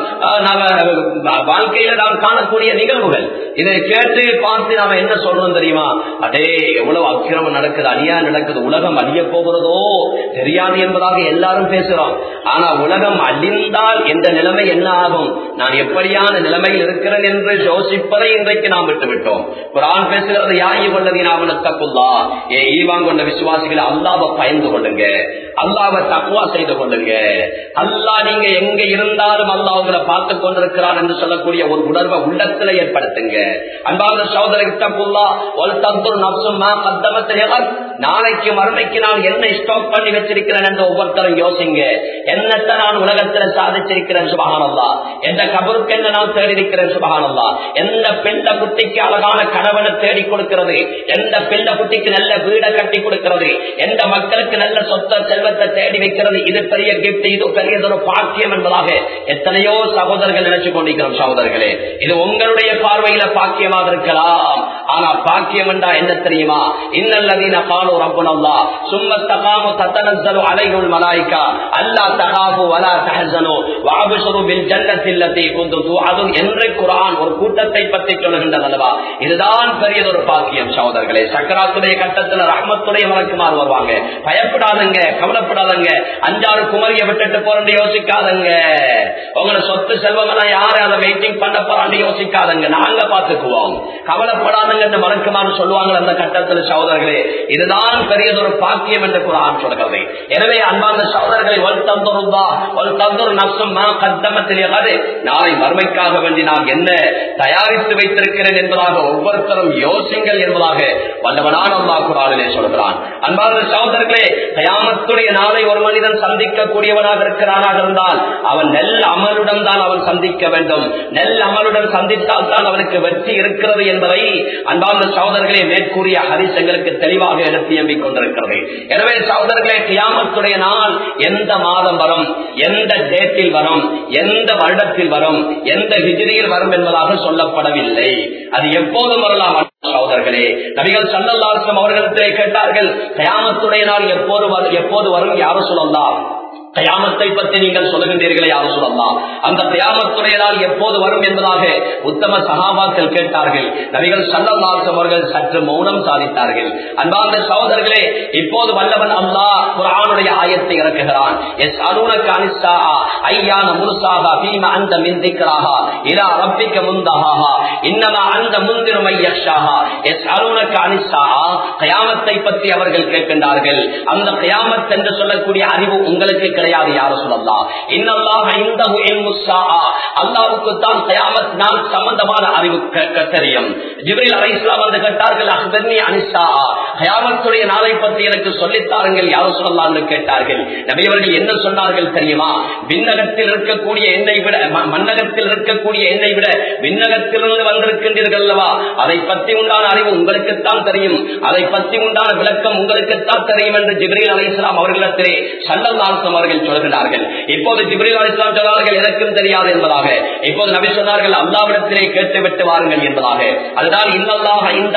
நாம வாழ்க்கையில நாம் காணக்கூடிய நிகழ்வுகள் இதை கேட்டு பார்த்து நாம என்ன சொல்றோம் தெரியுமா அடே எவ்வளவு அக்கிரமம் நடக்குது அநியாயம் நடக்குது உலகம் அழிய போகிறதோ தெரியாது என்பதாக எல்லாரும் பேசுறோம் ஆனா உலகம் அழிந்தால் எந்த நிலைமை என்ன ஆகும் நான் எப்படியான நிலைமையில் இருக்கிறேன் என்று யோசிப்பதை இன்றைக்கு நாம் விட்டு விட்டோம் ஒரு ஆண் பேசுகிறது யாயி கொண்டது நாமனத்தக்குள்ளா ஏ ஈவான் கொண்ட விசுவாசிகளை அல்லாவை பயந்து கொள்ளுங்க அல்லாவை தக்குவா செய்து கொள்ளுங்க அல்லா நீங்க எங்க இருந்தாலும் அல்லா உங்களை பார்த்து கொண்டிருக்கிறார் என்று சொல்லக்கூடிய ஒரு உணர்வை உள்ளத்துல ஏற்படுத்துங்க அன்பான சகோதரி தக்குள்ளா ஒரு தந்தூர் நப்சுமா பத்தமத்தினர் நாளைக்கு மறுமைக்கு நான் என்ன ஸ்டாக் பண்ணி வச்சிருக்கிறேன் என்று ஒவ்வொருத்தரும் யோசிங்க என்னத்தை நான் உலகத்துல சாதிச்சிருக்கிறேன் சுபகானல்லா எந்த கபருக்கு என்ன நான் தேடி இருக்கிறேன் சுபகானல்லா எந்த பெண்ட குட்டிக்கு அழகான கணவனை தேடி கொடுக்கிறது எந்த பெண்ட குட்டிக்கு நல்ல வீடை கட்டி கொடுக்கிறது எந்த மக்களுக்கு நல்ல சொத்த செல்வத்தை தேடி வைக்கிறது இது பெரிய கிஃப்ட் இது பெரியதொரு பாக்கியம் என்பதாக எத்தனையோ சகோதரர்கள் நினைச்சு கொண்டிருக்கிறோம் சகோதரர்களே இது உங்களுடைய பார்வையில பாக்கியமாக இருக்கலாம் ஆனா பாக்கியம் என்றா என்ன தெரியுமா இன்னல்லதீன காலு ரப்புனல்லா சும்ம தகாமு தத்தனஸ்ஸலு அலைஹுல் மலாயிகா அல்லா தகாஃபு வலா தஹஸனு வஅப்ஷரு பில் ஜன்னத்தி அல்லதி குந்தும் துஅதுன் என்று குர்ஆன் ஒரு கூட்டத்தை பற்றி சொல்லுகின்றது அல்லவா இதுதான் பெரியதொரு பாக்கியம் சகோதரர்களே சக்கராத்துடைய கட்டத்துல ரஹ்மத்துடைய மலக்குமார் வருவாங்க பயப்படாதங்க கவலைப்படாதங்க அஞ்சாறு குமரிய விட்டுட்டு போறேன்னு யோசிக்காதங்க உங்களை சொத்து செல்வம் எல்லாம் யாரு அதை வெயிட்டிங் பண்ண போறான்னு யோசிக்காதங்க நாங்க பாத்துக்குவோம் கவலைப்படாதங்க மலக்குமார் சொல்லுவாங்க அந்த கட்டத்துல சகோதரர்களே இதுதான் இதுதான் பெரியதொரு பாக்கியம் என்று குரான் சொல்கிறது எனவே அன்பார்ந்த சகோதரர்களை ஒல் தந்துருந்தா ஒல் தந்துரு நப்சும் கத்தமத்திலே அது நாளை மறுமைக்காக வேண்டி நான் என்ன தயாரித்து வைத்திருக்கிறேன் என்பதாக ஒவ்வொருத்தரும் யோசிங்கள் என்பதாக வல்லவனான அல்லா குரானிலே சொல்கிறான் அன்பார்ந்த சகோதரர்களே கயாமத்துடைய நாளை ஒரு மனிதன் சந்திக்கக்கூடியவனாக இருக்கிறானாக இருந்தால் அவன் நெல் அமலுடன் தான் அவன் சந்திக்க வேண்டும் நெல் அமலுடன் சந்தித்தால் தான் அவனுக்கு வெற்றி இருக்கிறது என்பதை அன்பார்ந்த சகோதரர்களே மேற்கூறிய ஹரிஸ் எங்களுக்கு தெளிவாக எடுத்து எம்பிக் கொண்டிருக்கிறது எனவே சகோதரர்களே கியாமத்துடைய நாள் எந்த மாதம் வரும் எந்த டேட்டில் வரும் எந்த வருடத்தில் வரும் எந்த ஹிஜிரியில் வரும் என்பதாக சொல்லப்படவில்லை அது எப்போதும் வரலாம் சகோதரர்களே நபிகள் சல்லல்லாசம் அவர்களிடத்திலே கேட்டார்கள் கயாமத்துடைய நாள் எப்போது வரும் எப்போது வரும் யாரும் சொல்லலாம் கயாமத்தை பற்றி நீங்கள் சொல்லுகின்றீர்களே யாரும் சொல்லலாம் அந்த கயாமத்துடைய நாள் எப்போது வரும் என்பதாக உத்தம சகாபாக்கள் கேட்டார்கள் நபிகள் சல்லல்லாசம் அவர்கள் சற்று மௌனம் சாதித்தார்கள் அன்பார்ந்த சகோதரர்களே இப்போது வல்லவன் அல்லா குரானுடைய ஆயத்தை இறக்குகிறான் எஸ் அருணக்கு அனிஸ்தா ஐயான முருசாகா பீம அந்த மிந்திக்கிறாகா இரா ரப்பிக்க முந்தகாகா இன்னமா அந்த முந்திரும் ஐயஷாகா எஸ் அருணக்கு அனிஸ்தா கயாமத்தை பற்றி அவர்கள் கேட்கின்றார்கள் அந்த கயாமத் என்று சொல்லக்கூடிய அறிவு உங்களுக்கு கிடையாது யாரும் சொல்லலாம் இன்னல்லாக இந்த அல்லாவுக்கு தான் கயாமத் நாள் சம்பந்தமான அறிவு தெரியும் ஜிபிரில் அலை இஸ்லாம் வந்து கேட்டார்கள் அஹ்தன்னி அனிஷா கயாமத்துடைய நாளை பற்றி எனக்கு சொல்லித்தாருங்கள் யாரும் சொல்லலாம் என்று கேட்டார்கள் நபியவர்கள் என்ன சொன்னார்கள் தெரியுமா விண்ணகத்தில் இருக்கக்கூடிய எண்ணெய் விட மன்னகத்தில் இருக்கக்கூடிய எண்ணெய் விட விண்ணகத்திலிருந்து வந்திருக்கின்றீர்கள் அல்லவா அதை பற்றி உண்டான அறிவு உங்களுக்குத்தான் தெரியும் அதை பற்றி உண்டான விளக்கம் உங்களுக்குத்தான் தெரியும் என்று ஜிப்ரீல் அலி இஸ்லாம் அவர்களிடத்திலே சல்லல்லாசம் அவர்கள் சொல்கிறார்கள் இப்போது ஜிப்ரீல் அலி இஸ்லாம் சொன்னார்கள் எனக்கும் தெரியாது என்பதாக இப்போது நபி சொன்னார்கள் அல்லாவிடத்திலே கேட்டு விட்டு வாருங்கள் என்பதாக அதுதான் இன்னல்லாக இந்த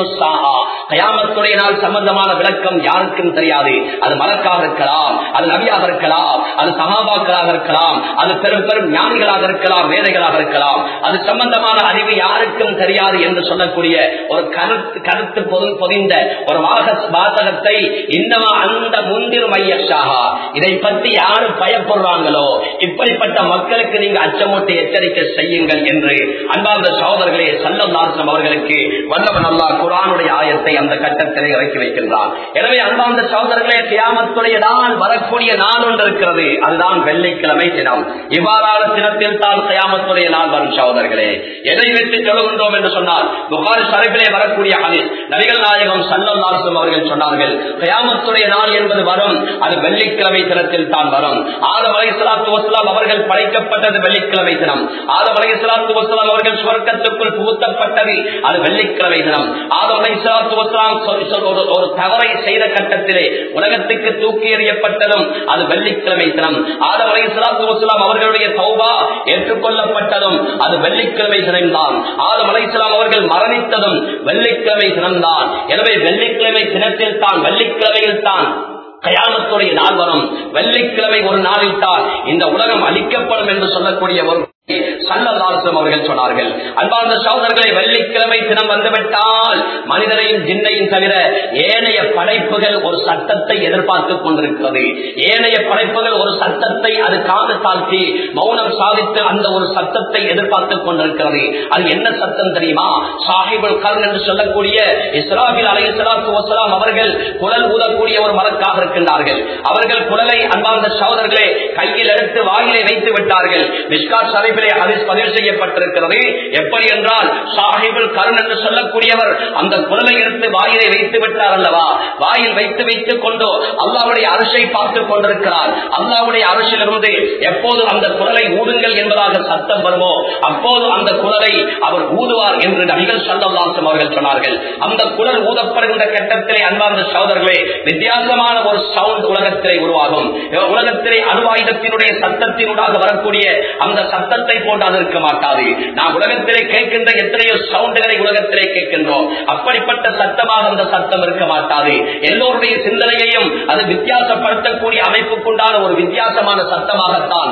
கயாமத்துடைய நாள் சம்பந்தமான விளக்கம் யாருக்கும் தெரியாது அது மலக்காக இருக்கலாம் அது நபியாக இருக்கலாம் அது சகாபாக்களாக இருக்கலாம் அது பெரும் பெரும் ஞானிகளாக இருக்கலாம் வேதைகளாக இருக்கலாம் அது சம்பந்தமான அறிவு யாருக்கும் தெரியாது என்று சொல்லக்கூடிய ஒரு கருத்து கருத்து பொதிந்த ஒரு வாசகத்தை இன்னமா அந்த முந்திர் மையஷாகா இதை பற்றி யாரு பயப்படுறாங்களோ இப்படிப்பட்ட மக்களுக்கு நீங்க அச்சமூட்டி எச்சரிக்கை செய்யுங்கள் என்று அன்பார்ந்த சகோதரர்களே சல்லம் நாசம் அவர்களுக்கு வல்லவன் அல்லா குரானுடைய ஆயத்தை அந்த கட்டத்திலே இறக்கி வைக்கின்றான் எனவே அன்பார்ந்த சகோதரர்களே கியாமத்துடைய நாள் வரக்கூடிய நாள் ஒன்று இருக்கிறது அதுதான் வெள்ளிக்கிழமை தினம் இவ்வாறான தினத்தில் தான் கயாமத்துடைய நாள் வரும் சகோதரர்களே எதை வைத்து சொல்லுகின்றோம் என்று சொன்னால் புகாரி சரப்பிலே வரக்கூடிய ஹதீஸ் நபிகள் நாயகம் சல்லம் நாசம் அவர்கள் சொன்னார்கள் கயாமத்துடைய நாள் என்பது வரும் அது வெள்ளிக்கிழமை தினத்தில் தான் வரும் ஆதம் அலை சலாத்து வசலாம் அவர்கள் படைக்கப்பட்டது வெள்ளிக்கிழமை தினம் ஆதம் அலை சலாத்து வசலாம் அவர்கள் சுவர்க்கத்துக்குள் புகுத்தப்பட்டது அது வெள்ளிக்கிழமை தினம் ஆதம் அலை சலாத்து வசலாம் ஒரு தவறை செய்த கட்டத்திலே உலகத்துக்கு தூக்கி எறியப்பட்டதும் அது வெள்ளிக்கிழமை தினம் ஆதம் அலை சலாத்து வசலாம் அவர்களுடைய சௌபா ஏற்றுக்கொள்ளப்பட்டதும் அது வெள்ளிக்கிழமை தினம்தான் ஆதம் அலை அவர்கள் மரணித்ததும் வெள்ளிக்கிழமை தினம்தான் எனவே வெள்ளிக்கிழமை தினத்தில் தான் வெள்ளிக்கிழமையில் தான் கயாமத்துடைய நாள் வரும் வெள்ளிக்கிழமை ஒரு நாளில் தான் இந்த உலகம் அளிக்கப்படும் என்று சொல்லக்கூடிய ஒரு சல்லல்லாசம் அவர்கள் சொன்னார்கள் அன்பார்ந்த சகோதரர்களை வெள்ளிக்கிழமை தினம் வந்துவிட்டால் மனிதனையும் ஜின்னையும் தவிர ஏனைய படைப்புகள் ஒரு சட்டத்தை எதிர்பார்த்துக் கொண்டிருக்கிறது ஏனைய படைப்புகள் ஒரு சட்டத்தை அது காது தாழ்த்தி மௌனம் சாதித்து அந்த ஒரு சத்தத்தை எதிர்பார்த்துக் கொண்டிருக்கிறது அது என்ன சத்தம் தெரியுமா சாஹிபுல் கர்ன் என்று சொல்லக்கூடிய இஸ்ராபில் அலை இஸ்லாத்து வசலாம் அவர்கள் குரல் ஊதக்கூடிய ஒரு மலக்காக இருக்கின்றார்கள் அவர்கள் குரலை அன்பார்ந்த சகோதரர்களே கையில் எடுத்து வாயிலை வைத்து விட்டார்கள் மிஸ்காட் சரைபிலே ஹரிஸ் பதிவு செய்யப்பட்டிருக்கிறது எப்படி என்றால் சாஹிபுல் கருண் என்று சொல்லக்கூடியவர் அந்த குரலை எடுத்து வாயிலை வைத்து விட்டார் அல்லவா வாயில் வைத்து வைத்துக் கொண்டு அல்லாவுடைய அரசை பார்த்துக் கொண்டிருக்கிறார் அல்லாவுடைய அரசிலிருந்து எப்போது அந்த குரலை ஊடுங்கள் என்பதாக சத்தம் வருமோ அப்போது அந்த குரலை அவர் ஊதுவார் என்று நபிகள் சல்லல்லாசம் அவர்கள் சொன்னார்கள் அந்த குரல் ஊதப்படுகின்ற கட்டத்திலே அன்பார்ந்த சகோதரர்களே வித்தியாசமான ஒரு சவுண்ட் உலகத்திலே உருவாகும் உலகத்திலே அணுவாயுதத்தினுடைய சத்தத்தினூடாக வரக்கூடிய அந்த சத்தத்தை போன்று அது இருக்க மாட்டாது நாம் உலகத்திலே கேட்கின்ற எத்தனையோ சவுண்டுகளை உலகத்திலே கேட்கின்றோம் அப்படிப்பட்ட சத்தமாக அந்த சத்தம் இருக்க மாட்டாது எல்லோருடைய சிந்தனையையும் அது வித்தியாசப்படுத்தக்கூடிய அமைப்புக்குண்டான ஒரு வித்தியாசமான சத்தமாகத்தான்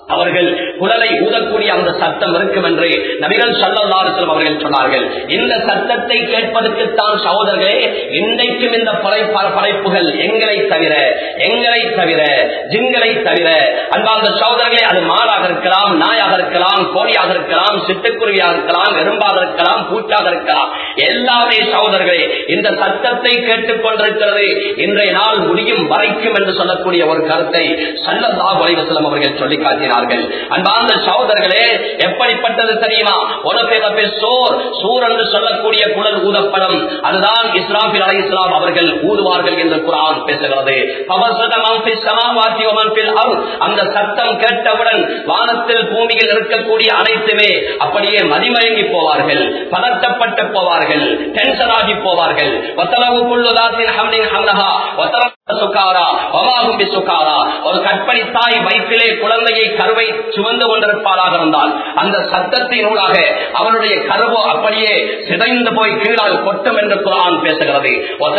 அவர்கள் குரலை ஊதக்கூடிய அந்த சத்தம் இருக்கும் என்று நபிகள் சல்லல்லாஹு அவர்கள் சொன்னார்கள் இந்த சத்தத்தை கேட்பதற்குத்தான் சகோதரர்களே இன்றைக்கும் இந்த படை படைப்புகள் எங்களை தவிர எங்களை தவிர ஜிங்களை தவிர அன்பார்ந்த சகோதரர்களே அது மாடாக இருக்கலாம் நாயாக இருக்கலாம் கோழியாக இருக்கலாம் சிட்டுக்குருவியாக இருக்கலாம் எறும்பாக இருக்கலாம் பூச்சாக இருக்கலாம் எல்லாமே சகோதரர்களே இந்த சத்தத்தை கேட்டுக் கொண்டிருக்கிறது இன்றைய நாள் முடியும் வரைக்கும் என்று சொல்லக்கூடிய ஒரு கருத்தை சல்லல்லா வலைவசலம் அவர்கள் சொல்லி காட்டினார்கள் அன்பார்ந்த சகோதரர்களே எப்படிப்பட்டது தெரியுமா உலகே சோர் சூர் என்று சொல்லக்கூடிய குடல் ஊதப்படம் அதுதான் இஸ்லாமில் அலை இஸ்லாம் அவர்கள் ஊதுவார்கள் என்று குரான் பேசுகிறது அந்த சத்தம் கேட்டவுடன் வானத்தில் பூமியில் இருக்கக்கூடிய அனைத்துமே அப்படியே மதிமயங்கி போவார்கள் பதட்டப்பட்டு போவார்கள் டென்ஷன் ஆகி போவார்கள் ஒரு கற்பனை தாய் வயிற்றிலே குழந்தையை கருவை சுமந்து கொண்டிருப்பாராக இருந்தால் அந்த சத்தத்தினூடாக அவருடைய கருவோ அப்படியே சிதைந்து போய் கீழால் கொட்டும் என்று குரான் பேசுகிறது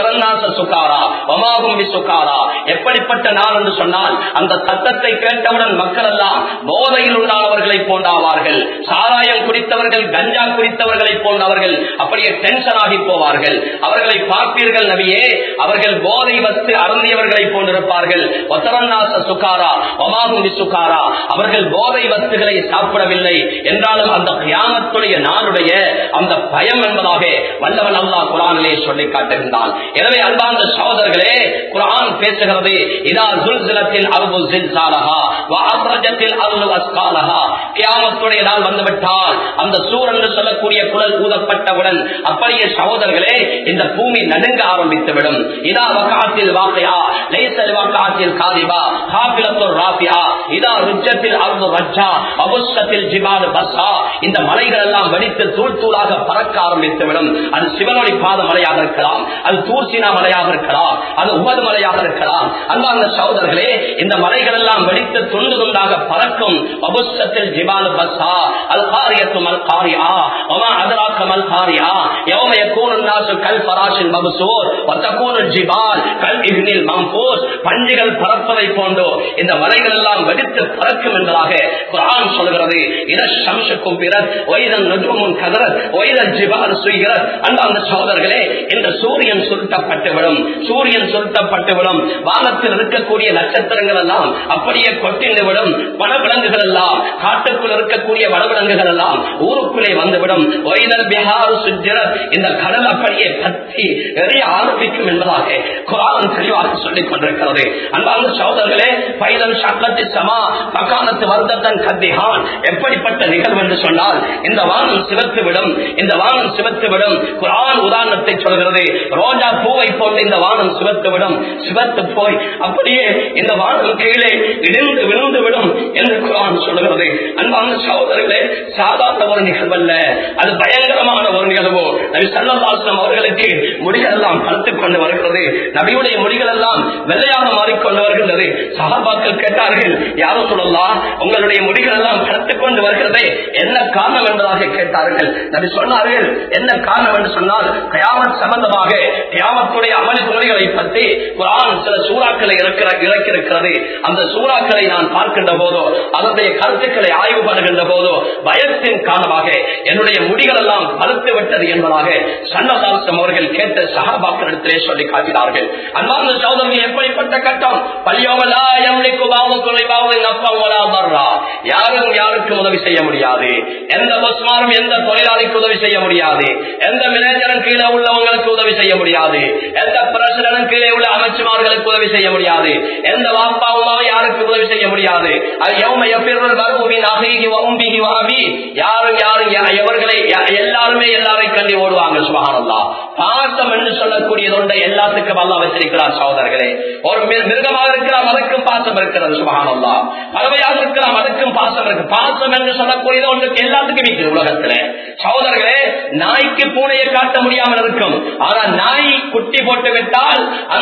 சுகாரா ஒமாகும் சுகாரா எப்படிப்பட்ட நாள் என்று சொன்னால் அந்த சத்தத்தை கேட்டவுடன் மக்கள் எல்லாம் போதையில் உள்ளானவர்களை போன்றாவார்கள் சாராயம் குடித்தவர்கள் கஞ்சா குடித்தவர்களை போன்றவர்கள் அப்படியே டென்ஷன் ஆகி போவார்கள் அவர்களை பார்ப்பீர்கள் நபியே அவர்கள் போதை வத்து அருந்தியவர்களை போன்றிருப்பார்கள் ஒத்தரநாச சுகாரா ஒமாகும் சுகாரா அவர்கள் போதை வத்துகளை சாப்பிடவில்லை என்றாலும் அந்த கியாமத்துடைய நாளுடைய அந்த பயம் என்பதாக வல்லவன் அல்லா குரானிலே சொல்லி காட்டுகின்றான் எனவே அன்பார்ந்த சகோதரர்களே குரான் பேசுகிறது இதா சுல்சிலத்தில் அருள் சில்சாலஹா அப்ரஜத்தில் அருள் அஸ்காலஹா கியாமத்துடைய நாள் வந்துவிட்டால் அந்த சூர் என்று சொல்லக்கூடிய குரல் ஊதப்பட்டவுடன் அப்படியே சகோதரர்களே இந்த பூமி நடுங்க ஆரம்பித்துவிடும் இதா வக்காத்தில் வாக்கையா லேசல் வக்காத்தில் காதிபா காபிலத்தோர் ராபியா இதா ருஜத்தில் அருள் ரஜா அபுஷத்தில் ஜிபாடு பஸ்ஸா இந்த மலைகள் எல்லாம் வெடித்து தூள் தூளாக பறக்க ஆரம்பித்துவிடும் அது சிவனொளி பாத மலையாக இருக்கலாம் அது தூர்சினா மலையாக இருக்கலாம் அது உமது மலையாக இருக்கலாம் அன்பார்ந்த சகோதரர்களே இந்த மலைகள் எல்லாம் வெடித்து துண்டு துண்டாக பறக்கும் அபுஷத்தில் ஜிபாடு பஸ்ஸா அல் காரியத்தும் அல் காரியா ஒமா அதராக்கம் அல் காரியா யௌம யகூனு الناس كالفراش المبثوث وتكون الجبال كالإبن المنفوس பஞ்சுகள் பறப்பதை போன்றோ இந்த மலைகள் எல்லாம் வெடித்து பறக்கும் என்பதாக குரான் சொல்கிறது இத சம்சுக்கும் பிறர் ஒய்தன் நஜுமுன் கதரத் ஒய்தன் ஜிபால் சுய்கிறது அந்த அந்த சகோதரர்களே இந்த சூரியன் சுருட்டப்பட்டுவிடும் சூரியன் சுருட்டப்பட்டுவிடும் வானத்தில் இருக்கக்கூடிய நட்சத்திரங்கள் எல்லாம் அப்படியே கொட்டிந்து விடும் வனவிலங்குகள் எல்லாம் காட்டுக்குள் இருக்கக்கூடிய வனவிலங்குகள் எல்லாம் ஊருக்குள்ளே வந்துவிடும் ஒய்தல் பிஹாரு சுஜிரத் இந்த கடல் அப்படியே பற்றி எரிய ஆரம்பிக்கும் என்பதாக குரான் தெளிவாக சொல்லிக் கொண்டிருக்கிறது அன்பார்ந்த சகோதரர்களே பைதன் சக்கத்தி சமா பக்கானத்து வர்த்தன் கத்திகான் எப்படிப்பட்ட நிகழ்வு என்று சொன்னால் இந்த வானம் சிவத்து விடும் இந்த வானம் சிவத்து விடும் குரான் உதாரணத்தை சொல்கிறது ரோஜா பூவை போட்டு இந்த வானம் சிவத்து விடும் சிவத்து போய் அப்படியே இந்த வானம் கீழே இடிந்து விழுந்து விடும் என்று குரான் சொல்கிறது அன்பான சகோதரர்களே சாதாரண ஒரு நிகழ்வல்ல அது பயங்கரமான ஒரு நிகழ்வு நபி சல்லாஸ்லம் அவர்களுக்கு முடிகள் எல்லாம் படுத்துக் கொண்டு வருகிறது நபியுடைய முடிகள் எல்லாம் வெள்ளையாக மாறிக்கொண்டு வருகின்றது சகாபாக்கள் கேட்டார்கள் யாரும் சொல்லலாம் உங்களுடைய முடிகள் எல்லாம் படுத்துக் கொண்டு வருகிறதே என்ன காரணம் என்பதாக கேட்டார்கள் நபி சொன்னார்கள் என்ன காரணம் என்று சொன்னால் கயாமத் சம்பந்தமாக கயாமத்துடைய அமளி துறைகளை பற்றி குரான் சில சூறாக்களை இருக்கிற இறக்கிருக்கிறது அந்த சூறாக்களை நான் பார்க்கின்ற போதோ அதனுடைய கருத்துக்களை ஆய்வு பண்ணுகின்ற போதோ பயத்தின் காரணமாக என்னுடைய முடிகள் எல்லாம் பழுத்து விட்டது என்பதாக சன்னதாசம் அவர்கள் கேட்ட சகாபாக்களிடத்திலே சொல்லி காட்டினார்கள் அன்பார்ந்த சௌதரி எப்படிப்பட்ட கட்டம் பள்ளியோமலா எம்லிக்கு பாவத்துறை பாவம் அப்பா வர்றா யாரும் யாருக்கும் உதவி செய்ய முடியாது எந்த பஸ்மாரும் எந்த தொழிலாளிக்கு உதவி செய்ய முடியாது எந்த மேனேஜரும் கீழே உள்ளவங்களுக்கு உதவி செய்ய முடியாது எந்த பிரசிடனும் கீழே உள்ள அமைச்சர்மார்களுக்கு உதவி செய்ய முடியாது எந்த வாப்பாவும் யாருக்கு உதவி செய்ய முடியாது அது எவம எப்பிரல் வருவின் அகீகி வம்பிகி வாபி யாரும் யாரும் யா- எவர்களை யா- எல்லாருமே எல்லாரையும் கண்டி ஓடுவாங்க சுபகானல்லா பாசம் என்று சொல்லக்கூடியது ஒன்றை எல்லாத்துக்கும் அல்லா வச்சிருக்கிறார் சகோதரர்களே ஒரு மி- மிருகமாக இருக்கலாம் அதற்கும் பாசம் இருக்கிறது சுபகானல்லா பறவையாக இருக்கலாம் அதற்கும் பாசம் இருக்கு பாசம் என்று சொல்லக்கூடியது ஒன்றுக்கு எல்லாத்துக்கும் இருக்குது உலகத்துல சகோதரர்களே நாய்க்கு பூனையை காட்ட முடியாமல் இருக்கும் ஆனா நாய் குட்டி போட்டு விட்டால் அந்த குட்டி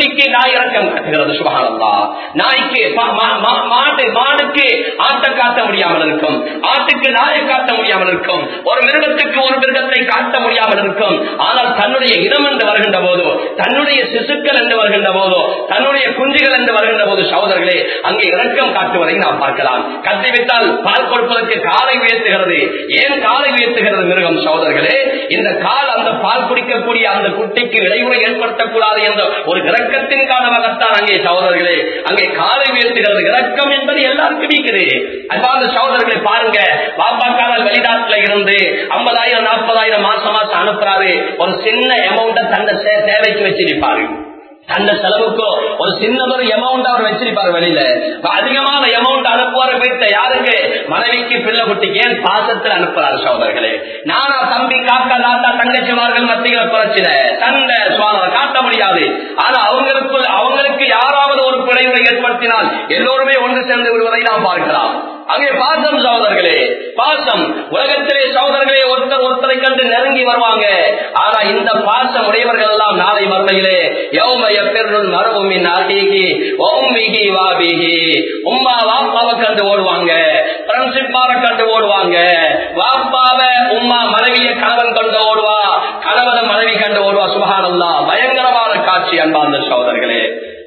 குட்டிக்கு நாய் இறக்கம் காட்டுகிறது சுபகானந்தா நாய்க்கு பா- மா- மா- மாடு மாடுக்கு ஆட்டை காட்ட முடியாமல் இருக்கும் ஆட்டுக்கு நாயை காட்ட முடியாமல் இருக்கும் ஒரு மிருகத்துக்கு ஒரு மிருகத்தை காட்ட முடியாமல் இருக்கும் ஆனால் தன்னுடைய இனம் என்று வருகின்ற போதோ தன்னுடைய சிசுக்கள் என்று வருகின்ற போதோ தன்னுடைய குஞ்சுகள் என்று வருகின்ற போது சகோதரர்களே அங்கே இரக்கம் காட்டுவதை நாம் பார்க்கலாம் கத்தி விட்டால் பால் கொடுப்பதற்கு காலை உயர்த்துகிறது ஏன் காலை உயர்த்துகிறது மிருகம் சகோதரர்களே இந்த கால் அந்த பால் குடிக்கக்கூடிய அந்த குட்டிக்கு இடையூறை ஏற்படுத்தக்கூடாது என்ற ஒரு இரக்கத்தின் காரணமாகத்தான் அங்கே சகோதரர்களே அங்கே காலை உயர்த்துகிறது இரக்கம் என்பது எல்லாருக்கும் இருக்குது அன்பார்ந்த சகோதரர்களை பாருங்க பாப்பாக்காரர் வெளிநாட்டுல இருந்து ஐம்பதாயிரம் நாற்பதாயிரம் மாசம் மாசம் அனுப்புறாரு ஒரு சின்ன அமௌண்ட தந்த சே- தேவைக்கு வச்சிருப்பாரு அந்த செலவுக்கு ஒரு சின்னதொரு அமௌண்ட் அவர் வச்சிருப்பாரு வெளியில இப்ப அதிகமான அமௌண்ட் அனுப்புவாரு போயிட்ட யாருக்கு மனைவிக்கு பிள்ளை குட்டிக்கு ஏன் பாசத்தில் அனுப்புறாரு சகோதரர்களே நானா தம்பி காக்கா தாத்தா தங்கச்சிமார்கள் மத்தியில பிரச்சனை சண்டை சுவாதம் காட்ட முடியாது ஆனா அவங்களுக்கு அவங்களுக்கு யாராவது ஒரு பிழைவை ஏற்படுத்தினால் எல்லோருமே ஒன்று சேர்ந்து விடுவதை நாம் பார்க்கலாம் அங்கே பாசம் சகோதரர்களே பாசம் உலகத்திலே சகோதரர்களே ஒருத்தர் ஒருத்தரை கண்டு நெருங்கி வருவாங்க ஆனா இந்த பாசம் உடையவர்கள் எல்லாம் நாளை மறுமையிலே யௌம எப்பெருள் மரபுமின் ஆட்டிகி ஓமிகி வாபிகி உம்மா வாப்பாவை கண்டு ஓடுவாங்க பிரின்சிபாலை கண்டு ஓடுவாங்க வாப்பாவ உம்மா மனைவிய கணவன் கண்டு ஓடுவா கணவன மனைவி கண்டு ஓடுவா சுபகானல்லா பயங்கரமான காட்சி அன்பார்ந்த சகோதரர்களே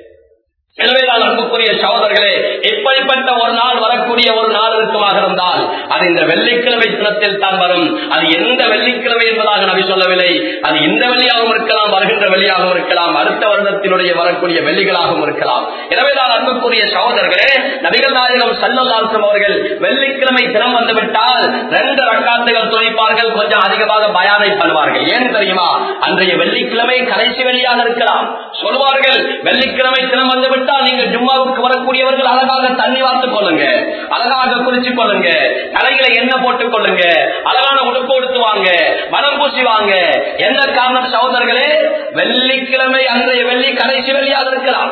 எனவேதான் அன்புக்குரிய சகோதரர்களே இப்படிப்பட்ட ஒரு நாள் வரக்கூடிய ஒரு நாள் இருக்குமாக இருந்தால் அது இந்த வெள்ளிக்கிழமை தினத்தில் தான் வரும் அது எந்த வெள்ளிக்கிழமை என்பதாக நபி சொல்லவில்லை அது இந்த வெள்ளியாகவும் இருக்கலாம் வருகின்ற வெள்ளியாகவும் இருக்கலாம் அடுத்த வருடத்தினுடைய வரக்கூடிய வெள்ளிகளாகவும் இருக்கலாம் எனவேதான் அன்புக்குரிய சகோதரர்களே நபிகள் நாயகம் சல்லல்லாசம் அவர்கள் வெள்ளிக்கிழமை தினம் வந்துவிட்டால் ரெண்டு ரக்காத்துகள் துணிப்பார்கள் கொஞ்சம் அதிகமாக பயானை பண்ணுவார்கள் ஏன் தெரியுமா அன்றைய வெள்ளிக்கிழமை கடைசி வெள்ளியாக இருக்கலாம் சொல்வார்கள் வெள்ளிக்கிழமை தினம் வந்து விட்டால் நீங்க ஜும்மாவுக்கு வரக்கூடியவர்கள் அழகாக தண்ணி வார்த்துக் கொள்ளுங்க அழகாக குளிச்சுக் கொள்ளுங்க தலையில எண்ணெய் போட்டுக் கொள்ளுங்க அழகான உடுப்பு கொடுத்து வாங்க மனம் பூசி வாங்க என்ன காரணம் சகோதரர்களே வெள்ளிக்கிழமை அன்றைய வெள்ளி கடைசி வெள்ளியாக இருக்கலாம்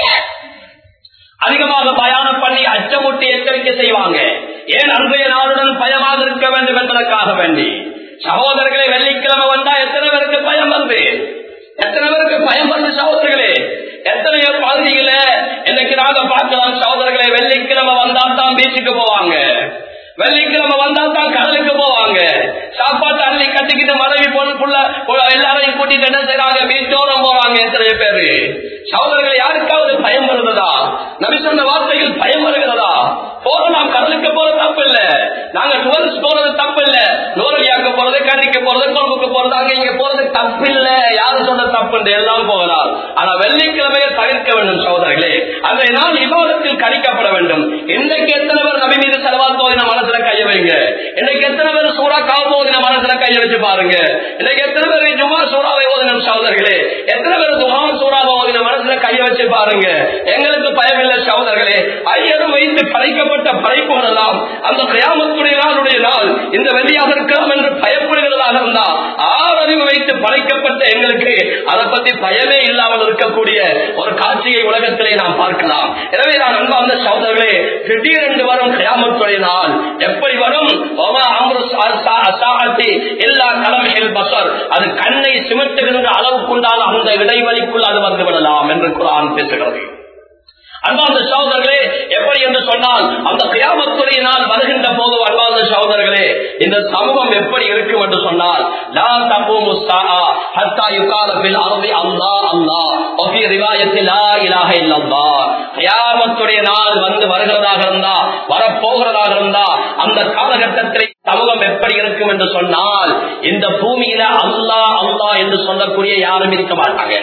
அதிகமாக பயானம் பண்ணி அச்சமூட்டி எச்சரிக்கை செய்வாங்க ஏன் அன்றைய நாளுடன் பயமாக இருக்க வேண்டும் என்பதற்காக வேண்டி சகோதரர்களே வெள்ளிக்கிழமை வந்தா எத்தனை பேருக்கு பயம் வந்து எத்தனை பேருக்கு பயம் வந்து சகோதரர்களே எத்தனையோ பகுதிகள இன்னைக்கு நாங்க பார்க்கலாம் சகோதரர்களே வெள்ளிக்கிழமை வந்தா தான் பீச்சுக்கு போவாங்க வெள்ளிக்கிழமை வந்தா தான் கடலுக்கு போவாங்க சாப்பாட்டு அள்ளி கட்டிக்கிட்டு மனைவி பொண்ணு புள்ள புள்ள எல்லாரையும் கூட்டிட்டு என்ன செய்றாங்க வீட்டோரம் போறாங்க எத்தனை பேரு சகோதரர்கள் யாருக்காவது பயம் வருகிறதா நபி சொன்ன வார்த்தைகள் பயம் வருகிறதா போறலாம் கடலுக்கு போறது தப்பு இல்ல நாங்க டூரிஸ்ட் போறது தப்பு இல்ல நோரலியாக்க போறது கண்டிக்கு போறது கொழும்புக்கு போறது அங்க இங்க போறது தப்பு இல்ல யாரு சொன்ன தப்பு என்று எல்லாம் போகலாம் ஆனா வெள்ளிக்கிழமையை தவிர்க்க வேண்டும் சகோதரர்களே அன்றைய நாள் விவாதத்தில் கணிக்கப்பட வேண்டும் இன்றைக்கு எத்தனை பேர் நபி மீது செலவால் போதின மனசுல கைய வைங்க இன்னைக்கு எத்தனை பேர் சூறா கால் போதின மனசுல கைய வச்சு பாருங்க இன்னைக்கு எத்தனை பேர் ஜுமா சூறாவை ஓதினம் சகோதரர்களே எத்தனை பேர் துஹான் சூறாவை ஓதின மனசுல கைய வச்சு பாருங்க எங்களுக்கு பயமில்லை சகோதரர்களே ஐயரும் வைத்து படைக்கப்பட்ட படைப்புகள் எல்லாம் அந்த கயாமத்துடைய நாளுடைய நாள் இந்த வெளியாக இருக்கலாம் என்று பயப்படுகிறதாக இருந்தா ஆறறிவு வைத்து படைக்கப்பட்ட எங்களுக்கு அதை பத்தி பயமே இல்லாமல் இருக்கக்கூடிய ஒரு காட்சியை உலகத்திலே நாம் பார்க்கலாம் எனவே நான் அன்பார்ந்த சகோதரர்களே திடீரென்று வரும் கயாமத்துடைய நாள் எப்படி வரும் ஒமா அம்ரு சா- சா- சாஅத்தி எல்லா கலமைகள் பசர் அது கண்ணை சிமிட்டுகின்ற அளவுக்குண்டான அந்த இடைவெளிக்குள் அது வந்து விடலாம் என்று குரான் பேசுகிறது அன்பார்ந்த சகோதரர்களே எப்படி என்று சொன்னால் அந்த கியாமத்துடைய நாள் வருகின்ற போது அன்பார்ந்த சகோதரர்களே இந்த சமூகம் எப்படி இருக்கும் என்று சொன்னால் லா தபூமு ஸாஆ ஹத்தா யுகால பில் அர்தி அல்லாஹ் அல்லாஹ் வஃபி ரிவாயத்தி லா இலாஹ இல்லல்லாஹ் கியாமத்துடைய நாள் வந்து வருகிறதாக இருந்தா வரப்போகிறதாக இருந்தா அந்த காலகட்டத்தில் சமூகம் எப்படி இருக்கும் என்று சொன்னால் இந்த பூமியில அல்லாஹ் அல்லாஹ் என்று சொல்லக்கூடிய யாரும் இருக்க மாட்டாங்க